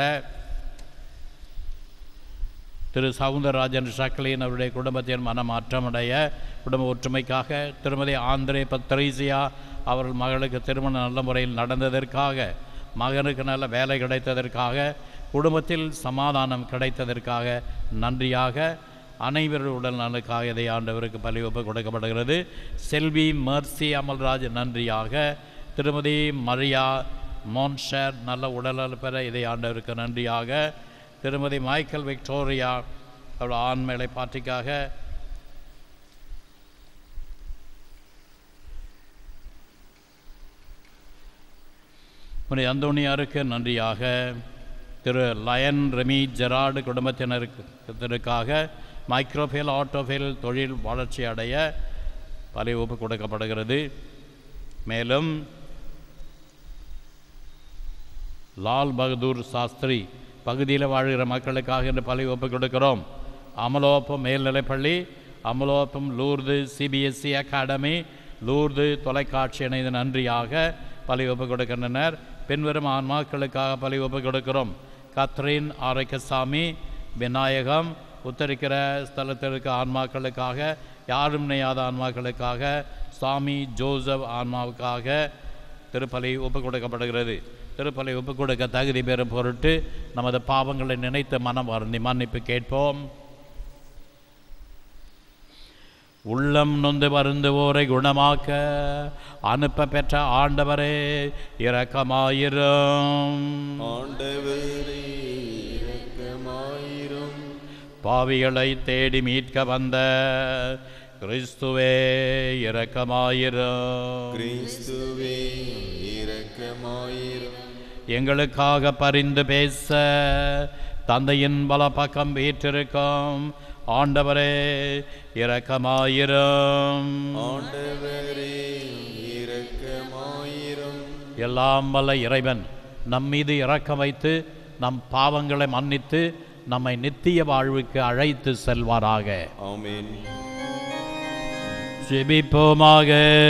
திரு சவுந்தரராஜன் ஷக்லின் அவருடைய குடும்பத்தின் மனமாற்றமடைய குடும்ப ஒற்றுமைக்காக திருமதி ஆந்திரே பத்ரீசியா அவர்கள் மகளுக்கு திருமணம் நல்ல முறையில் நடந்ததற்காக மகனுக்கு நல்ல வேலை கிடைத்ததற்காக குடும்பத்தில் சமாதானம் கிடைத்ததற்காக நன்றியாக அனைவரும் உடல் நலனுக்காக இதை ஆண்டவருக்கு பலி ஒப்பு கொடுக்கப்படுகிறது செல்வி மர்சி அமல்ராஜ் நன்றியாக திருமதி மரியா மோன்ஷர் நல்ல உடல்நல பெற இதை ஆண்டவருக்கு நன்றியாக திருமதி மைக்கேல் விக்டோரியா அவள் ஆண்மேலை பாட்டிக்காக முனை அந்தோணியாருக்கு நன்றியாக திரு லயன் ரெமி ஜெரார்டு குடும்பத்தினருக்காக மைக்ரோஃபேல் ஆட்டோஃபேல் தொழில் வளர்ச்சி அடைய பலி ஒப்பு கொடுக்கப்படுகிறது மேலும் லால் பகதூர் சாஸ்திரி பகுதியில் வாழ்கிற மக்களுக்காக இன்று பலி ஒப்பு கொடுக்கிறோம் அமலோப்பம் மேல்நிலைப்பள்ளி அமலோப்பம் லூர்து சிபிஎஸ்சி அகாடமி லூர்து தொலைக்காட்சி இணைந்து நன்றியாக பலி ஒப்பு கொடுக்கின்றனர் பின்வரும் ஆன்மாக்களுக்காக பலி ஒப்பு கொடுக்கிறோம் கத்ரீன் ஆரோக்கியசாமி விநாயகம் உத்தரிக்கிற ஸ்தலத்தில் இருக்க ஆன்மாக்களுக்காக யாரும் நினையாத ஆன்மாக்களுக்காக சாமி ஜோசப் ஆன்மாவுக்காக திருப்பலி ஒப்பு கொடுக்கப்படுகிறது திருப்பலி ஒப்பு கொடுக்க தகுதி பெறும் பொருட்டு நமது பாவங்களை நினைத்து மனம் வருந்தி மன்னிப்பு கேட்போம் உள்ளம் நொந்து வருந்துவோரை குணமாக்க அனுப்ப பெற்ற ஆண்டவரே இரக்கமாயிரும் ஆண்டவரே இரக்கமாயிரும் பாவிகளை தேடி மீட்க வந்த கிறிஸ்துவே இரக்கமாயிரும் கிறிஸ்துவே இரக்கமாயிரும் எங்களுக்காக பரிந்து பேச தந்தையின் பல பக்கம் வீற்றிருக்கும் ஆண்டவரே இரக்கமாயிரும் ஆண்டவரே இரக்கமாயிரும் எல்லாம் வல்ல இறைவன் நம் மீது இரக்கம் வைத்து நம் பாவங்களை மன்னித்து நம்மை நித்திய வாழ்வுக்கு அழைத்து செல்வாராக ஆமென் ஜெபிப்போமாக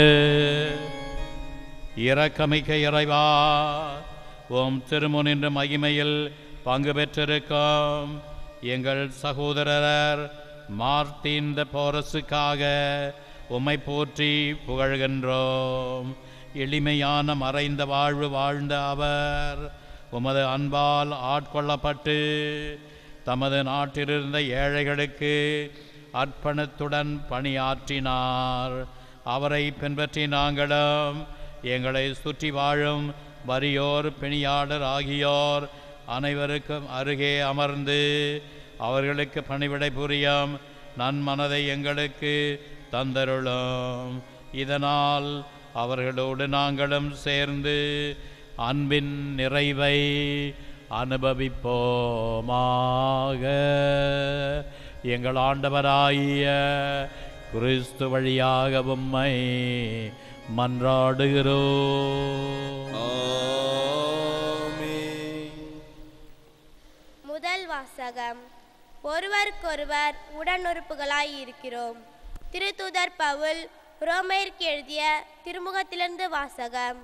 இரக்கமிக்க இறைவா ஓம் திருமுனின்ற மகிமையில் பங்கு பெற்றிருக்கும் எங்கள் சகோதரர் மார்ட்டின் த போரஸுக்காக உம்மை போற்றி புகழ்கின்றோம் எளிமையான மறைந்த வாழ்வு வாழ்ந்த அவர் உமது அன்பால் ஆட்கொள்ளப்பட்டு தமது நாட்டிலிருந்த ஏழைகளுக்கு அர்ப்பணத்துடன் பணியாற்றினார் அவரை பின்பற்றி நாங்களும் எங்களை சுற்றி வாழும் வறியோர் பிணியாளர் ஆகியோர் அனைவருக்கும் அருகே அமர்ந்து அவர்களுக்கு பணிவிடை புரியும் நன்மனதை எங்களுக்கு தந்தருளும் இதனால் அவர்களோடு நாங்களும் சேர்ந்து அன்பின் நிறைவை அனுபவிப்போமாக எங்கள் ஆண்டவராகிய கிறிஸ்து வழியாக உம்மை மன்றாடுகிறோம் ஆமென் முதல் வாசகம் ஒருவருக்கொருவர் உடனுறுப்புகளாய் இருக்கிறோம் திருத்தூதர் பவுல் ரோமையருக்கு எழுதிய திருமுகத்திலிருந்து வாசகம்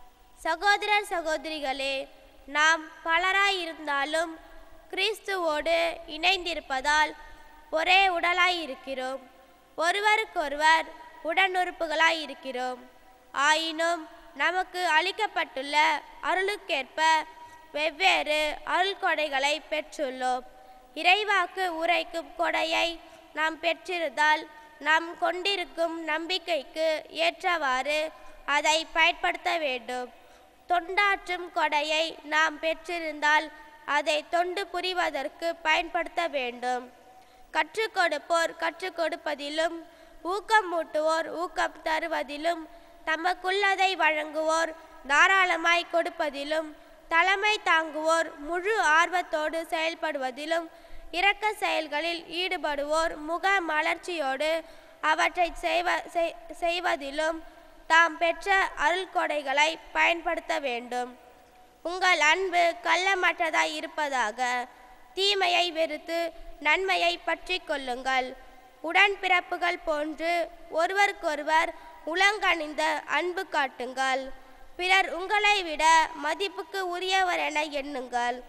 சகோதரர் சகோதரிகளே நாம் பலராய் இருந்தாலும் கிறிஸ்துவோடு இணைந்திருப்பதால் ஒரே உடலாய் இருக்கிறோம் ஒருவருக்கொருவர் உடனுறுப்புகளாய் இருக்கிறோம் ஆயினும் நமக்கு அளிக்கப்பட்டுள்ள அருளுக்கேற்ப வெவ்வேறு அருள் கொடைகளை பெற்றுள்ளோம் இறைவாக்கு உரைக்கும் கொடையை நாம் பெற்றிருந்தால் நாம் கொண்டிருக்கும் நம்பிக்கைக்கு ஏற்றவாறு அதை பயன்படுத்த வேண்டும் தொண்டாற்றும் கொடையை நாம் பெற்றிருந்தால் அதை தொண்டு புரிவதற்கு பயன்படுத்த வேண்டும் கற்றுக் கொடுப்போர் கற்றுக் கொடுப்பதிலும் ஊக்கம் மூட்டுவோர் ஊக்கம் தருவதிலும் தமக்குள்ளதை வழங்குவோர் தாராளமாய் கொடுப்பதிலும் தலைமை தாங்குவோர் முழு ஆர்வத்தோடு செயல்படுவதிலும் இரக்க செயல்களில் ஈடுபடுவோர் முக மலர்ச்சியோடு அவற்றை செய்வ செய்- செய்வதிலும் தாம் பெற்ற அருள் கொடைகளை பயன்படுத்த வேண்டும் உங்கள் அன்பு கள்ளமற்றதாய் இருப்பதாக தீமையை வெறுத்து நன்மையை பற்றி கொள்ளுங்கள் உடன்பிறப்புகள் போன்று ஒருவருக்கொருவர் உளங்கணிந்த அன்பு காட்டுங்கள் பிறர் உங்களை விட மதிப்புக்கு உரியவர் என எண்ணுங்கள்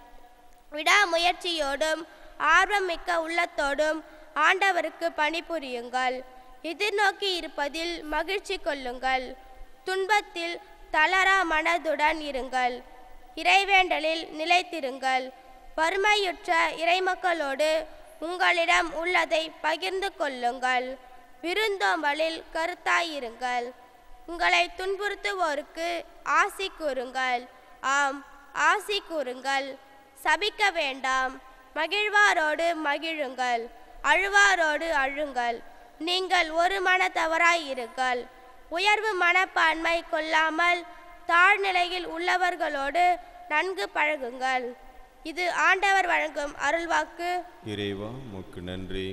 விடாமுயற்சியோடும் ஆர்வமிக்க உள்ளத்தோடும் ஆண்டவருக்கு பணிபுரியுங்கள் எதிர்நோக்கி இருப்பதில் மகிழ்ச்சி கொள்ளுங்கள் துன்பத்தில் தளரா மனதுடன் இருங்கள் இறைவேண்டலில் நிலைத்திருங்கள் வறுமையுற்ற இறைமக்களோடு உங்களிடம் உள்ளதை பகிர்ந்து கொள்ளுங்கள் விருந்தோம்பலில் கருத்தாயிருங்கள் உங்களை துன்புறுத்துவோருக்கு ஆசி கூறுங்கள் ஆம் ஆசி கூறுங்கள் சபிக்க வேண்டாம் மகிழ்வாரோடு மகிழுங்கள் அழுவாரோடு அழுங்கள் நீங்கள் ஒரு மனத்தவராயிருங்கள் உயர்வு மனப்பான்மை கொள்ளாமல் தாழ்நிலையில் உள்ளவர்களோடு நன்கு பழகுங்கள் இது ஆண்டவர் வழங்கும் அருள்வாக்கு இறைவா உமக்கு நன்றி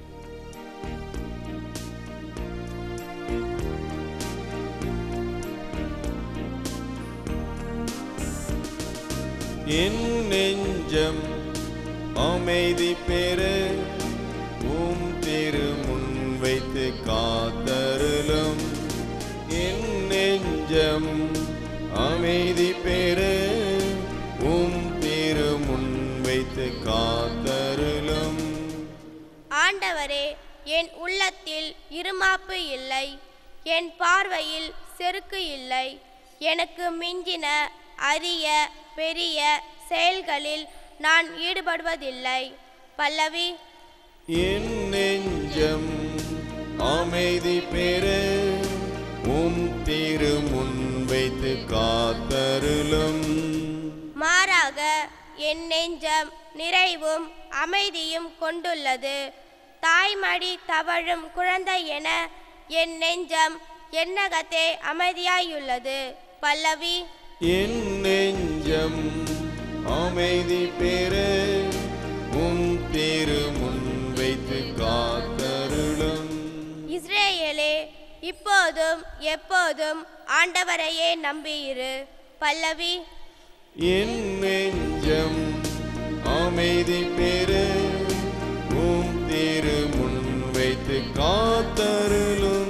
என் நெஞ்சம் அமைதி பெற உம் திரு முன் வைத்து காத்தருளும் என் நெஞ்சம் அமைதி பெற உம் திரு முன் வைத்து காத்தருளும் ஆண்டவரே என் உள்ளத்தில் இருமாப்பு இல்லை என் பார்வையில் செருக்கு இல்லை எனக்கு மிஞ்சின அரிய பெரிய செயல்களில் நான் ஈடுபடுவதில்லை பல்லவி என் நெஞ்சம் அமைதி பெற உம் திரு முன் வைத்து காத்தருளும் மாறாக என் நெஞ்சம் நிறைவும் அமைதியும் கொண்டுள்ளது தாய்மடி தவழும் குழந்தை என என் நெஞ்சம் எண்ணகத்தே அமைதியாயுள்ளது பல்லவி என் நெஞ்சம் அமைதி பெற உம் திரு முன் வைத்து காத்தருளும் இஸ்ரேலே இப்போதும் எப்போதும் ஆண்டவரையே நம்பியிரு பல்லவி என் நெஞ்சம் அமைதி பெற உம் திரு முன் வைத்து காத்தருளும்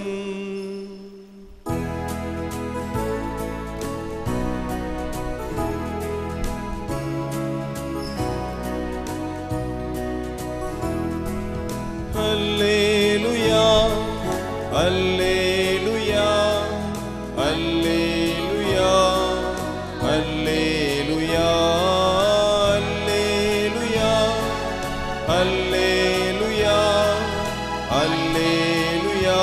அல்லேலுயா அல்லேலுயா அல்லேலுயா அல்லேலுயா அல்லேலுயா அல்லேலுயா அல்லேலுயா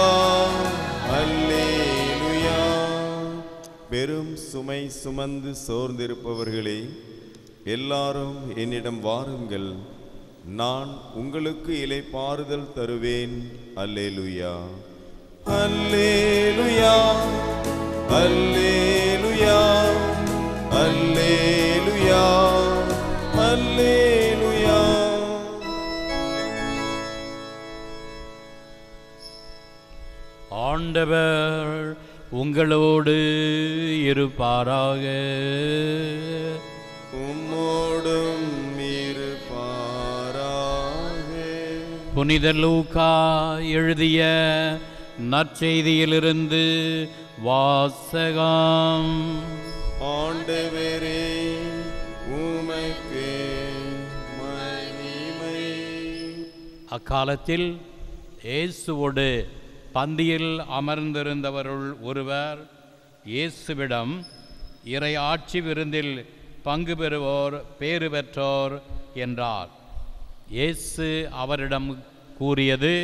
அல்லேலுயா பெரும் சுமை சுமந்து சோர்ந்திருப்பவர்களே எல்லாரும் என்னிடம் வாருங்கள் நான் உங்களுக்கு இலைப்பாறுதல் தருவேன் அல்லேலுயா அல்லேலுயா அல்லேலுயா அல்லேலுயா அல்லேலுயா ஆண்டவர் உங்களோடு இருப்பாராக உம்மோடும் இருப்பாராக புனித லூக்கா எழுதிய நற்செய்தியிலிருந்து வாசகம் ஆண்டவரே உமக்கு மகிமை அக்காலத்தில் இயேசுவோடு பந்தியில் அமர்ந்திருந்தவருள் ஒருவர் இயேசுவிடம் இறை ஆட்சி விருந்தில் பங்கு பெறுவோர் பேறு பெற்றோர் என்றார் இயேசு அவரிடம் கூறியது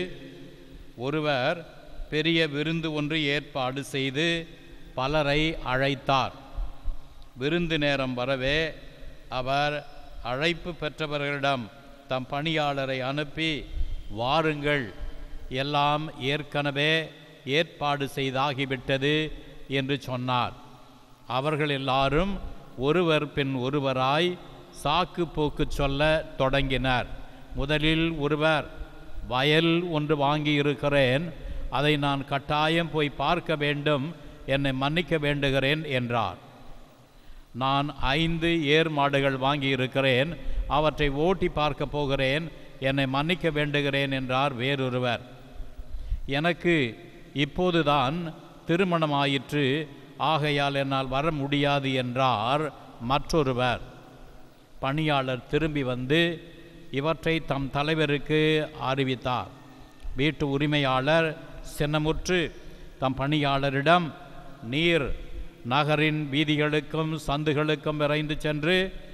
ஒருவர் பெரிய விருந்து ஒன்று ஏற்பாடு செய்து பலரை அழைத்தார் விருந்து நேரம் வரவே அவர் அழைப்பு பெற்றவர்களிடம் தம் பணியாளரை அனுப்பி வாருங்கள் எல்லாம் ஏற்கனவே ஏற்பாடு செய்தாகிவிட்டது என்று சொன்னார் அவர்கள் எல்லாரும் ஒருவர் பின் ஒருவராய் சாக்கு போக்கு சொல்ல தொடங்கினர் முதலில் ஒருவர் வயல் ஒன்று வாங்கியிருக்கிறேன் அதை நான் கட்டாயம் போய் பார்க்க வேண்டும் என்னை மன்னிக்க வேண்டுகிறேன் என்றார் நான் ஐந்து ஏர் மாடுகள் வாங்கியிருக்கிறேன் அவற்றை ஓட்டி பார்க்க போகிறேன் என்னை மன்னிக்க வேண்டுகிறேன் என்றார் வேறொருவர் எனக்கு இப்போதுதான் திருமணமாயிற்று ஆகையால் என்னால் வர முடியாது என்றார் மற்றொருவர் பணியாளர் திரும்பி வந்து இவற்றை தம் தலைவருக்கு அறிவித்தார் வீட்டு உரிமையாளர் சின்னமுற்று தம் பணியாளரிடம் நீர் நகரின் வீதிகளுக்கும் சந்துகளுக்கும் விரைந்து சென்று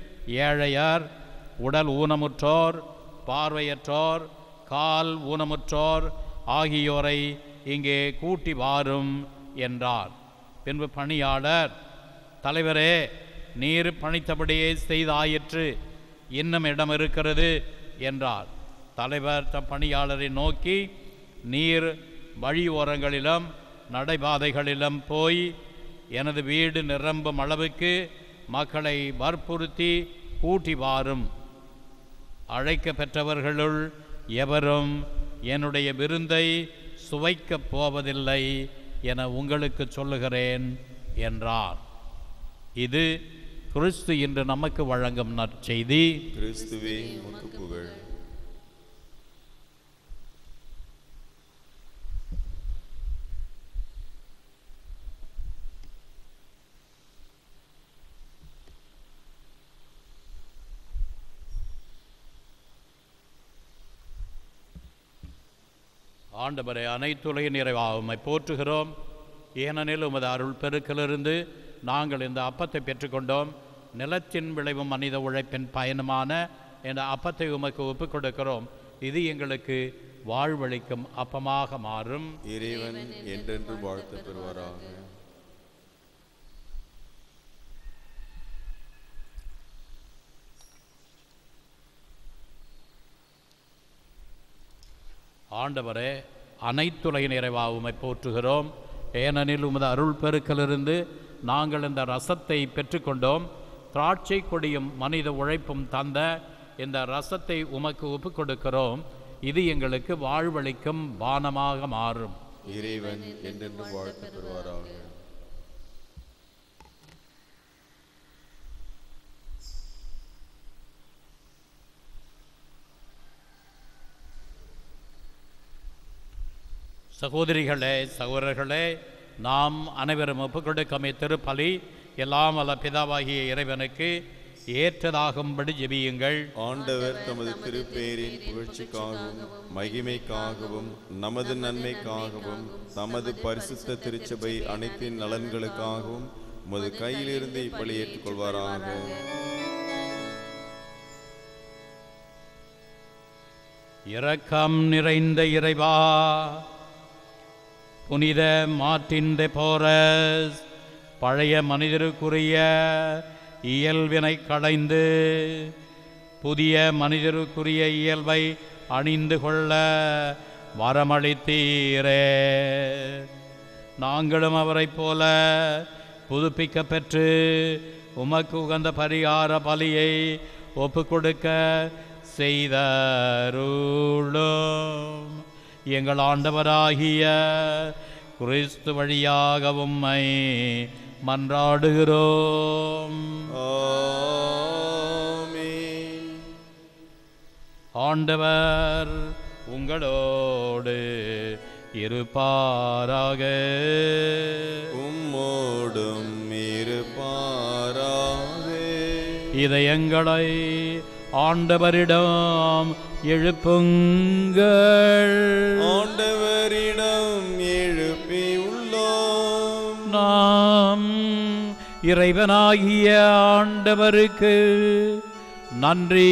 ஏழையர் உடல் ஊனமுற்றோர் பார்வையற்றோர் கால் ஊனமுற்றோர் ஆகியோரை இங்கே கூட்டி வாரும் என்றார் பின்பு பணியாளர் தலைவரே நீர் பணித்தபடியே செய்தாயிற்று இன்னும் இடம் இருக்கிறது என்றார் தலைவர் தம் பணியாளரை நோக்கி நீர் வழியோரங்களிலும் நடைபாதைகளிலும் போய் எனது வீடு நிரம்பும் அளவுக்கு மக்களை வற்புறுத்தி கூட்டி வாரும் அழைக்க பெற்றவர்களுள் எவரும் என்னுடைய விருந்தை சுவைக்கப் போவதில்லை என உங்களுக்கு சொல்லுகிறேன் என்றார் இது கிறிஸ்து இன்று நமக்கு வழங்கும் நற்செய்தி கிறிஸ்துவே உமக்கு புகழ் ஆண்டவரை அனைத்துலக நிறைவாக உம்மை போற்றுகிறோம் ஏனெனில் உமது அருள் பெருக்கிலிருந்து நாங்கள் இந்த அப்பத்தை பெற்றுக்கொண்டோம் நிலத்தின் விளைவும் மனித உழைப்பின் பயனுமான இந்த அப்பத்தை உமக்கு ஒப்புக் கொடுக்கிறோம் இது எங்களுக்கு வாழ்வளிக்கும் அப்பமாக மாறும் இறைவன் என்றென்று வாழ்த்து பெறுவாராக ஆண்டவரே அனைத்துலக நிறைவாக உம்மை போற்றுகிறோம் ஏனெனில் உமது அருள் பெருக்கிலிருந்து நாங்கள் இந்த ரசத்தை பெற்றுக்கொண்டோம் திராட்சை கொடியும் மனித உழைப்பும் தந்த இந்த ரசத்தை உமக்கு ஒப்புக் கொடுக்கிறோம் இது எங்களுக்கு வாழ்வளிக்கும் பானமாக மாறும் இறைவன் என்றென்று வாழ்த்து பெறுவாராக சகோதரிகளே சகோதரர்களே நாம் அனைவரும் ஒப்புக்கொடுக்கும் இத்திருப்பலி எல்லாம் வல்ல பிதாவாகிய இறைவனுக்கு ஏற்றதாகும்படி ஜெபியுங்கள் ஆண்டவர் தமது திருப்பேரின் புகழ்ச்சிக்காகவும் மகிமைக்காகவும் நமது நன்மைக்காகவும் தமது பரிசுத்த திருச்சபை அனைத்தின் நலன்களுக்காகவும் உமது கையிலிருந்து இப்பலி ஏற்றுக்கொள்வாராக இரக்கம் நிறைந்த இறைவா புனித மார்ட்டின் de போரஸ் பழைய மனிதருக்குரிய இயல்பினை களைந்து புதிய மனிதருக்குரிய இயல்பை அணிந்து கொள்ள வரமளித்தீரே நாங்களும் அவரைப் போல புதுப்பிக்க பெற்று உமக்கு உகந்த பரிகார பலியை ஒப்புக்கொடுக்க செய்தருளும் எங்கள் ஆண்டவராகிய கிறிஸ்து வழியாக உம்மை மன்றாடுகிறோம் ஆமென். ஆண்டவர் உங்களோடு இருப்பாராக உம்மோடும் இருப்பாராக இதயங்களை ஆண்டவரிடம் எழுப்புங்கள் ஆண்டவரிடம் எழுப்பி உள்ளோம் நாம் இறைவனாகிய ஆண்டவருக்கு நன்றி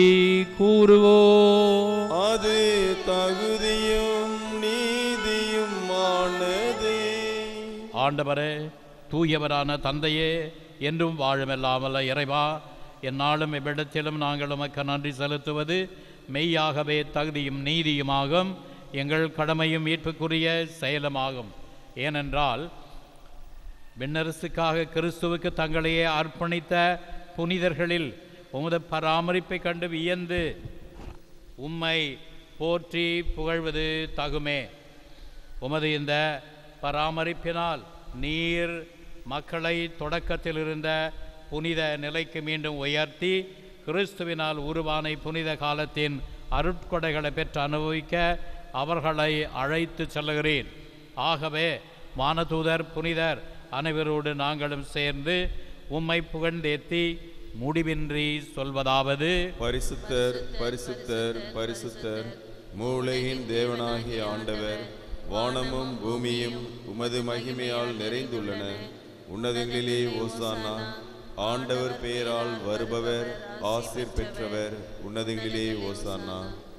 கூறுவோம் அது தகுதியும் நீதியும் ஆனதே ஆண்டவரே தூயவரான தந்தையே என்றும் வாழுமெல்லாமல்ல இறைவா எந்நாளும் எவ்விடத்திலும் நாங்கள் உமக்கு நன்றி செலுத்துவது மெய்யாகவே தகுதியும் நீதியுமாகும் எங்கள் கடமையும் மீட்புக்குரிய செயலுமாகும் ஏனென்றால் விண்ணரசுக்காக கிறிஸ்துவுக்கு தங்களையே அர்ப்பணித்த புனிதர்களில் உமது பராமரிப்பை கண்டு வியந்து உம்மை போற்றி புகழ்வது தகுமே உமது இந்த பராமரிப்பினால் நீர் மக்களை தொடக்கத்தில் இருந்த புனித நிலைக்கு மீண்டும் உயர்த்தி கிறிஸ்துவினால் உருவான புனித காலத்தின் அருட்கொடைகளை பெற்று அனுபவிக்க அவர்களை அழைத்து செல்லுகிறேன் ஆகவே வானதூதர் புனிதர் அனைவரோடு நாங்களும் சேர்ந்து உம்மை புகழ்ந்தேத்தி முடிவின்றி சொல்வதாவது பரிசுத்தர் பரிசுத்தர் பரிசுத்தர் மூளையின் தேவனாகிய ஆண்டவர் வானமும் பூமியும் உமது மகிமையால் நிறைந்துள்ளன உன்னதங்களிலே ஓசானா ஆண்டவர் பெயரால் வருபவர் ஆசிர் பெற்றவர் உன்னதங்களிலே ஓசானா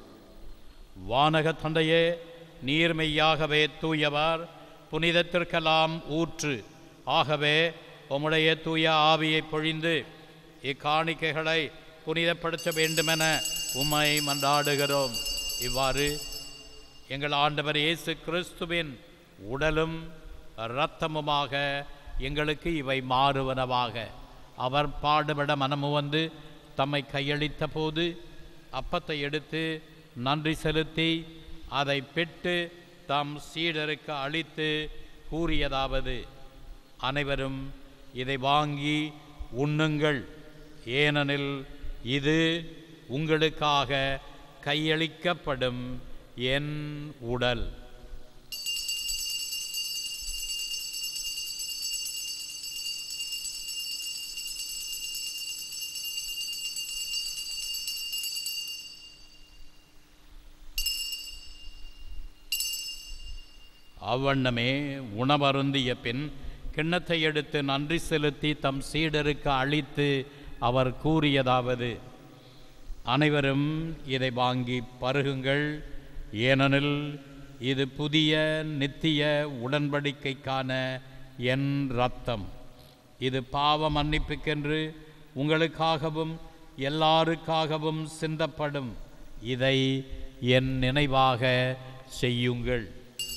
வானக தந்தையே நீர்மையாகவே தூயவர் புனிதத்திற்கெல்லாம் ஊற்று ஆகவே உம்முடைய தூய ஆவியை பொழிந்து இக்காணிக்கைகளை புனிதப்படுத்த வேண்டுமென உம்மை மன்றாடுகிறோம் இவ்வாறு எங்கள் ஆண்டவர் இயேசு கிறிஸ்துவின் உடலும் இரத்தமுமாக எங்களுக்கு இவை மாறுவனவாக அவர் பாடுபட மனமு வந்து தம்மை கையளித்த போது அப்பத்தை எடுத்து நன்றி செலுத்தி அதை பெற்று தம் சீடருக்கு அளித்து கூறியதாவது அனைவரும் இதை வாங்கி உண்ணுங்கள் ஏனெனில் இது உங்களுக்காக கையளிக்கப்படும் என் உடல் அவ்வண்ணமே உணவருந்திய பின் கிண்ணத்தை எடுத்து நன்றி செலுத்தி தம் சீடருக்கு அளித்து அவர் கூறியதாவது அனைவரும் இதை வாங்கி பருகுங்கள் ஏனெனில் இது புதிய நித்திய உடன்படிக்கைக்கான என் ரத்தம் இது பாவ மன்னிப்புக்கென்று உங்களுக்காகவும் எல்லாருக்காகவும் சிந்தப்படும் இதை என் நினைவாக செய்யுங்கள்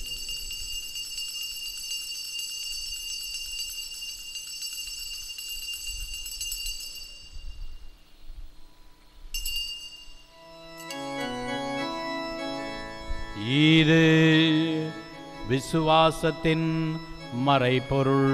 இது விசுவாசத்தின் மறைபொருள்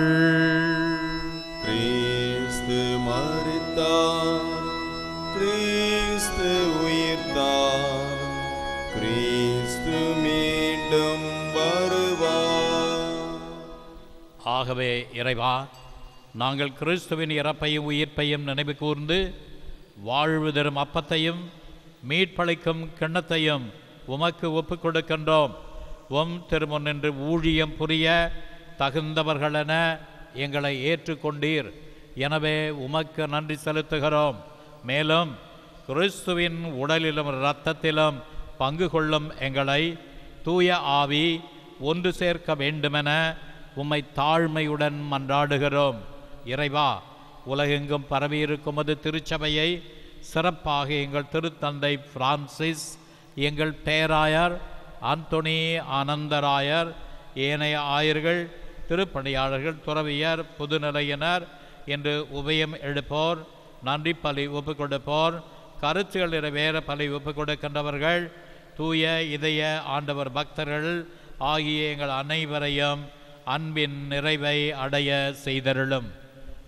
கிறிஸ்து மரித்தார் கிறிஸ்து உயிர்த்தார் கிறிஸ்து மீண்டும் வருவார் ஆகவே இறைவா நாங்கள் கிறிஸ்துவின் இறப்பையும் உயிர்ப்பையும் நினைவு கூர்ந்து வாழ்வு தரும் அப்பத்தையும் மீட்பளிக்கும் கிண்ணத்தையும் உமக்கு ஒப்புக் கொடுக்கின்றோம் உம் திருமுன் நின்று ஊழியம் புரிய தகுந்தவர்களென எங்களை ஏற்றுக்கொண்டீர் எனவே உமக்கு நன்றி செலுத்துகிறோம் மேலும் கிறிஸ்துவின் உடலிலும் இரத்தத்திலும் பங்கு கொள்ளும் எங்களை தூய ஆவி ஒன்று சேர்க்க வேண்டுமென உம்மை தாழ்மையுடன் மன்றாடுகிறோம் இறைவா உலகெங்கும் பரவியிருக்கும் அது திருச்சபையை சிறப்பாக எங்கள் திருத்தந்தை பிரான்சிஸ் எங்கள் பேராயர் அந்தோனி ஆனந்தராயர் ஏனைய ஆயர்கள் திருப்பணியாளர்கள் துறவியர் புதுநிலையினர் என்று உபயம் எடுப்போர் நன்றி பலி ஒப்புக் கொடுப்போர் கருத்துகள் நிறைவேற பலி ஒப்புக் கொடுக்கின்றவர்கள் தூய இதய ஆண்டவர் பக்தர்கள் ஆகிய எங்கள் அனைவரையும் அன்பின் நிறைவை அடைய செய்தருளும்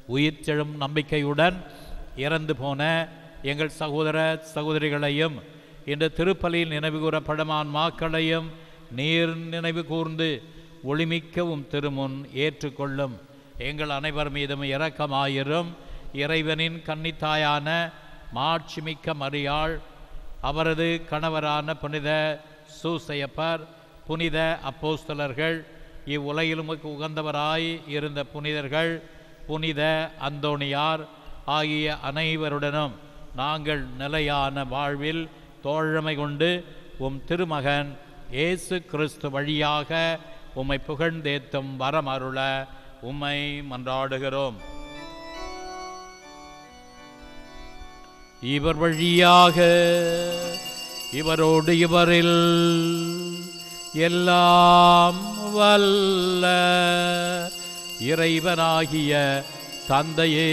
உயிர்த்தெழும் நம்பிக்கையுடன் இறந்து போன எங்கள் சகோதர சகோதரிகளையும் இந்த திருப்பலியில் நினைவு கூறப்படமான் மாக்களையும் நீர் நினைவு கூர்ந்து ஒளிமிக்கவும் திருமுன் ஏற்றுக்கொள்ளும் எங்கள் அனைவர் மீதும் இரக்கமாயிரும் இறைவனின் கன்னித்தாயான மாட்சிமிக்க மரியாள் அவரது கணவரான புனித சூசையப்பர் புனித அப்போஸ்தலர்கள் இவ்வுலகில் உமக்கு உகந்தவராய் இருந்த புனிதர்கள் புனித அந்தோணியார் ஆகிய அனைவருடனும் நாங்கள் நிலையான வாழ்வில் தோழமை கொண்டு உம் திருமகன் இயேசு கிறிஸ்து வழியாக உம்மை புகழ்ந்தேத்தும் வரம் அருள உம்மை மன்றாடுகிறோம் இவர் வழியாக இவரோடு இவரில் எல்லாம் வல்ல இறைவனாகிய தந்தையே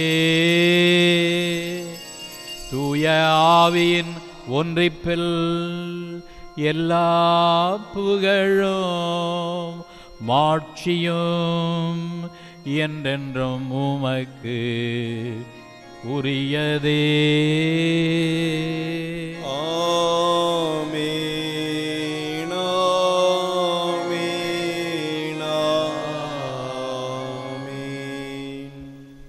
தூய ஆவியின் ஒன்றிப்பில் எல்லா புகழும் மாட்சியும் என்றென்றும் உமக்கு உரியதே ஆமென், ஆமென், ஆமென்.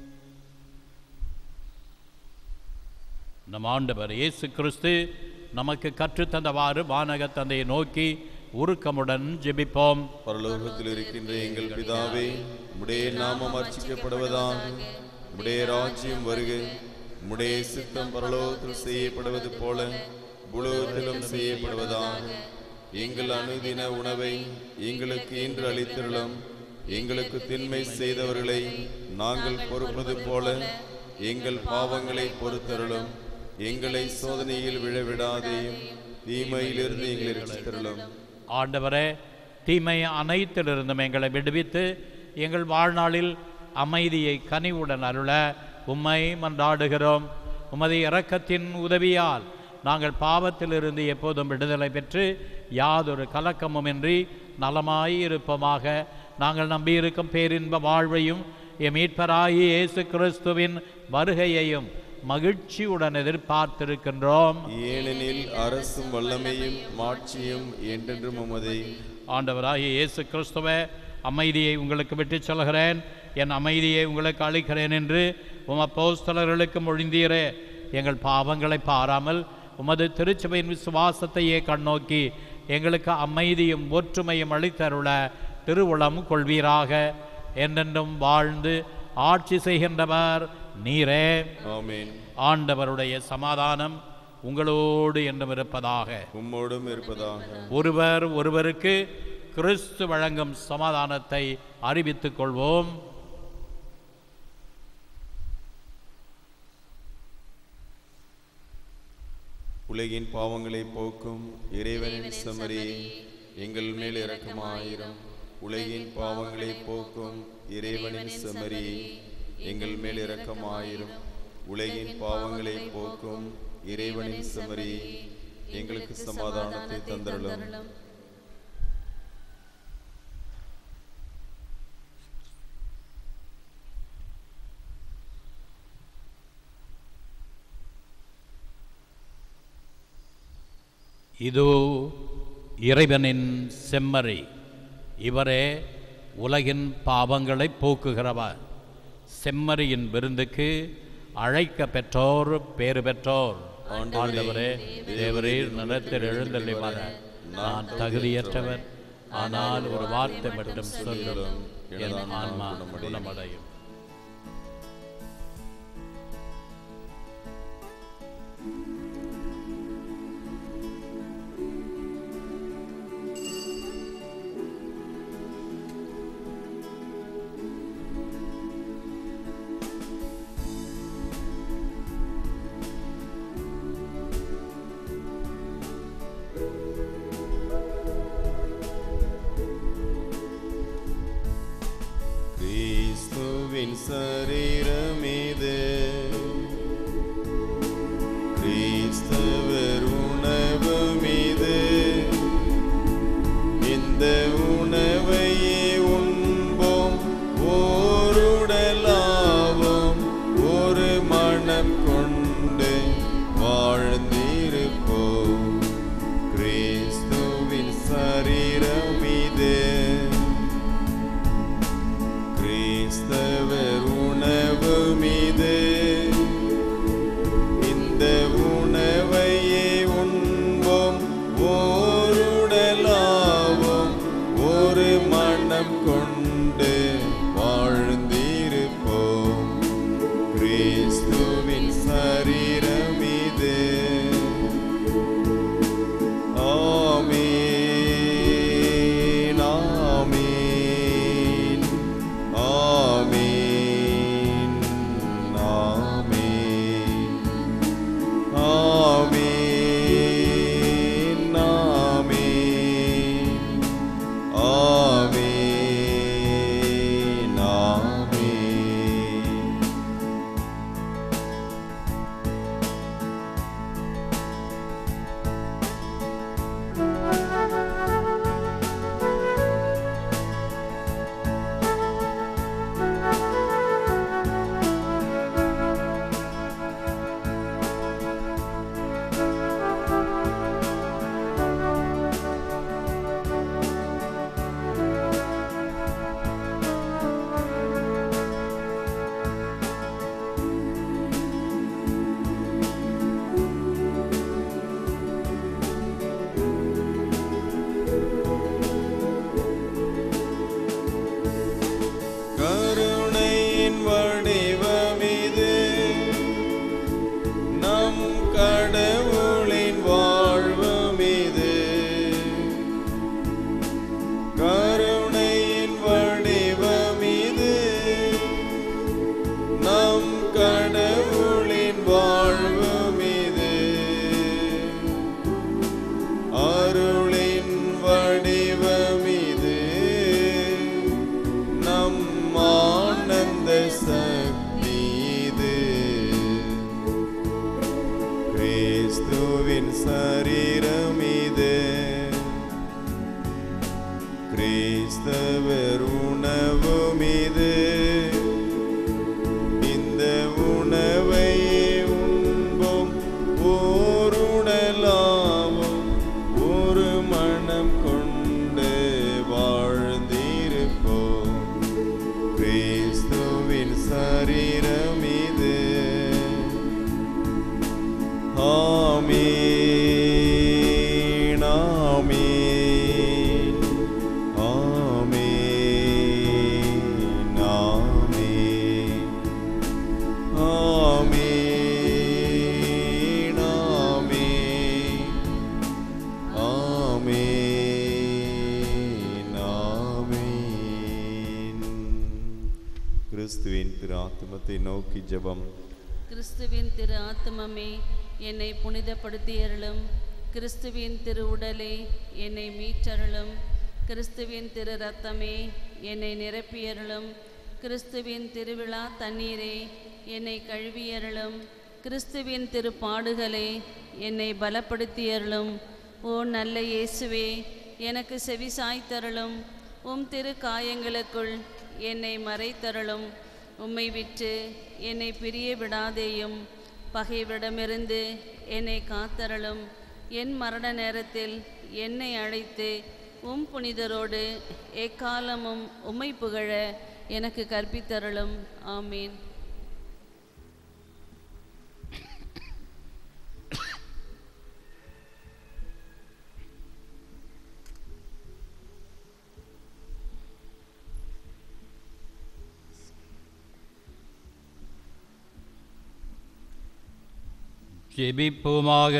நம் ஆண்டவர் இயேசு கிறிஸ்து நமக்கு கற்றுத்தந்தவாறு வானக தந்தையை நோக்கி உருக்கமுடன் ஜெபிப்போம் பரலோகத்தில் இருக்கின்ற எங்கள் பிதாவே உடைய நாமம் அர்ச்சிக்கப்படுவதாக உடைய ராஜ்யம் வருக உடைய சித்தம் பரலோகத்தில் செய்யப்படுவது போல புலோகத்திலும் செய்யப்படுவதாக எங்கள் அனுதின உணவை எங்களுக்கு இன்று அளித்திருளும் எங்களுக்கு தின்மை செய்தவர்களை நாங்கள் பொறுப்பது போல எங்கள் பாவங்களை பொறுத்தருளும் எங்களை சோதனையில் விழவிடாதேயும் தீமையிலிருந்து எங்களை ரட்சித்தருளும் ஆண்டவரே தீமை அனைத்திலிருந்தும் எங்களை விடுவித்து எங்கள் வாழ்நாளில் அமைதியை கனிவுடன் அருள உம்மை மன்றாடுகிறோம் உமது இரக்கத்தின் உதவியால் நாங்கள் பாவத்திலிருந்து எப்போதும் விடுதலை பெற்று யாதொரு கலக்கமுமின்றி நலமாய் இருப்போமாக நாங்கள் நம்பியிருக்கும் பேரின்ப வாழ்வையும் எம் மீட்பராகி இயேசு கிறிஸ்துவின் வருகையையும் மகிழ்ச்சியுடன் எதிர்பார்த்திருக்கின்றோம் ஏனெனில் அரசும் வல்லமையும் மாட்சியும் என்றென்றும் உமதே ஆண்டவராகிய இயேசு கிறிஸ்துவே அமைதியை உங்களுக்கு விட்டுச் சொல்கிறேன் என் அமைதியை உங்களுக்கு அளிக்கிறேன் என்று உம் அப்போஸ்தலர்களுக்கு மொழிந்தீரே எங்கள் பாவங்களை பாராமல் உமது திருச்சபையின் விசுவாசத்தையே கண்ணோக்கி எங்களுக்கு அமைதியும் ஒற்றுமையும் அளித்தருள திருவுளம் கொள்வீராக என்றென்றும் வாழ்ந்து ஆட்சி செய்கின்றவர் நீரே ஆமென் ஆண்டவருடைய சமாதானம் உங்களோடு என்றும் இருப்பதாக உம்மோடும் இருப்பதாக ஒருவர் ஒருவருக்கு கிறிஸ்து வழங்கும் சமாதானத்தை அறிவித்துக் கொள்வோம் உலகின் பாவங்களை போக்கும் இறைவனின் செம்மறியே எங்கள் மேல் இரக்கமாயிரும் உலகின் பாவங்களை போக்கும் இறைவனின் செம்மறியே எங்கள் மேல் இரக்கமாயிரும் உலகின் பாவங்களை போக்கும் இறைவனின் செம்மறியே எங்களுக்கு சமாதானத்தை தந்தருளும் இது இறைவனின் செம்மறி இவரே உலகின் பாவங்களை போக்குகிறவர் செம்மறியின் விருந்துக்கு அழைக்க பெற்றோர் பேறு பெற்றோர் ஆண்டவரே தேவரீர் நிலத்தில் எழுந்தள்ளி வர நான் தகுதியற்றவர் ஆனால் ஒரு வார்த்தை மட்டும் சொல்லும் என் ஆன்மா குணமடையும் கிறிஸ்துவே கிறிஸ்துவின் சரீரம் இது ஆமீன் ஆமீன் ஆமீன் ஆமீன் ஆமீன் ஆமீன் ஆமீன் ஆமீன் கருணையின் வடிவம் இது நம் கடவுளின் வாழ்வும் இது கருணையின் வடிவம் இது நம் கடவுளின் வாழ்வும் இது அருளின் வடிவம் இது நம் ஆனந்த சக்தி இது கிறிஸ்துவின் சரீரம் இது கிறிஸ்தவர் உணவும் இது இந்த உணவை உண்போம் ஓருடலாவும் ஒரு மனம் கொண்டு வாழ்ந்திருப்போம் கிறிஸ்துவின் சரீரம் இது ஆமீன் ஆமீன் ஆமீன் ஆமீன் ஆமீன் ஆமீன் ஆமீன் ஆமீன் கிறிஸ்துவின் திரு ஆத்மத்தை நோக்கி ஜெபம் கிறிஸ்துவின் திரு ஆத்துமமே என்னை புனிதப்படுத்தியருளும் கிறிஸ்துவின் திரு உடலே என்னை மீட்டருளும் கிறிஸ்துவின் திரு ரத்தமே என்னை நிரப்பியருளும் கிறிஸ்துவின் திருவிழா தண்ணீரே என்னை கழுவியருளும் கிறிஸ்துவின் திரு பாடுகளே என்னை பலப்படுத்தியருளும் ஓ நல்ல இயேசுவே எனக்கு செவி சாய்த்தருளும் உம் திரு காயங்களுக்குள் என்னை மறைத்தருளும் உம்மை விட்டு என்னை பிரிய விடாதேயும் பகைவரிடமிருந்து என்னை காத்தருளும் என் மரண நேரத்தில் என்னை அழைத்து உம் புனிதரோடு எக்காலமும் உம்மை புகழ எனக்கு கற்பித்தருளும் ஆமீன் ஜெபிப்போமாக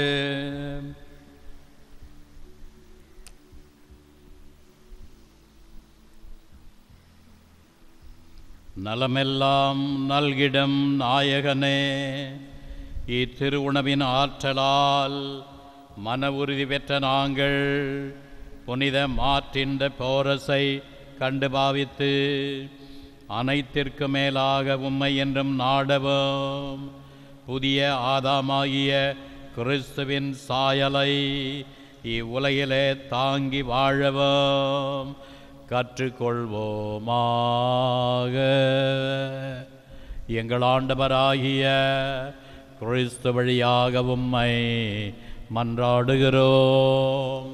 நலமெல்லாம் நல்கிடம் நாயகனே இத்திருவுணவின் ஆற்றலால் மன உறுதி பெற்ற நாங்கள் புனித மாற்றின்ற போரஸை கண்டு பாவித்து அனைத்திற்கு மேலாக உம்மை என்றும் நாடவும் புதிய ஆதாமாகிய கிறிஸ்துவின் சாயலை இவ்வுலகிலே தாங்கி வாழவும் கற்றுக்கொள்வோமாக எங்கள் ஆண்டவராகிய கிறிஸ்து வழியாக உம்மை மன்றாடுகிறோம்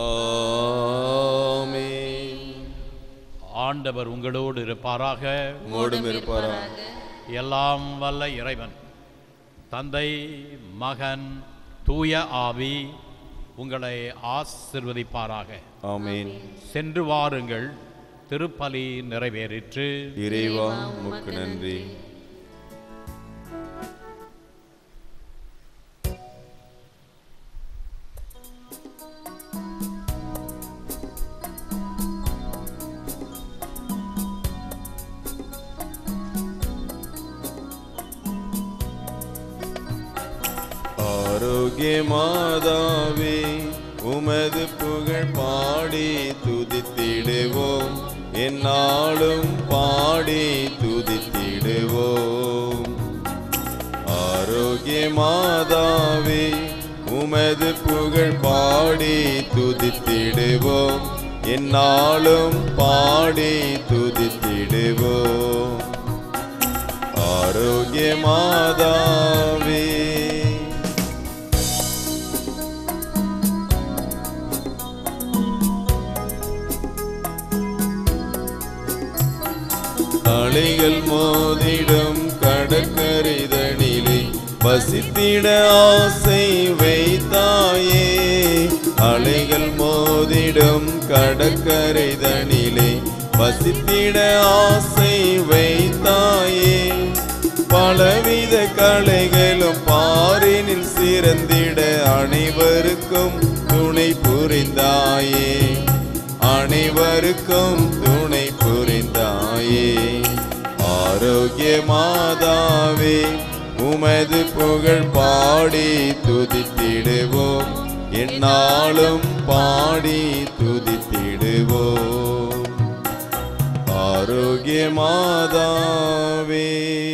ஆமென் ஆண்டவர் உங்களோடு இருப்பாராக உம்மோடும் இருப்பாராக எல்லாம் வல்ல இறைவன் தந்தை மகன் தூய ஆவி உங்களை ஆசிர்வதிப்பாராக ஆமென் சென்று வாருங்கள் திருப்பலி நிறைவேறிற்று இறைவா உமக்கு நன்றி ஆரோக்கிய மாதாவே உமது புகழ் பாடி துதித்திடுவோம் என்னாலும் பாடி துதித்திடுவோம் ஆரோக்கிய மாதாவே உமது புகழ் பாடி துதித்திடுவோம் என்னாலும் பாடி துதித்திடுவோம் ஆரோக்கிய மாதாவே அலைகள் மோதிடும் கடற்கரைதனிலே வசித்திட ஆசை வைத்தாயே அலைகள் மோதிடும் கடற்கரைதனிலே வசித்திட ஆசை வைத்தாயே பலவித கலைகளும் பாரினில் சிறந்திட அனைவருக்கும் துணை புரிந்தாயே அனைவருக்கும் துணை புரிந்தாயே ஆரோக்கிய மாதாவே உமது புகழ் பாடி துதித்திடுவோம் என்னாலும் பாடி துதித்திடுவோம் ஆரோக்கிய மாதாவே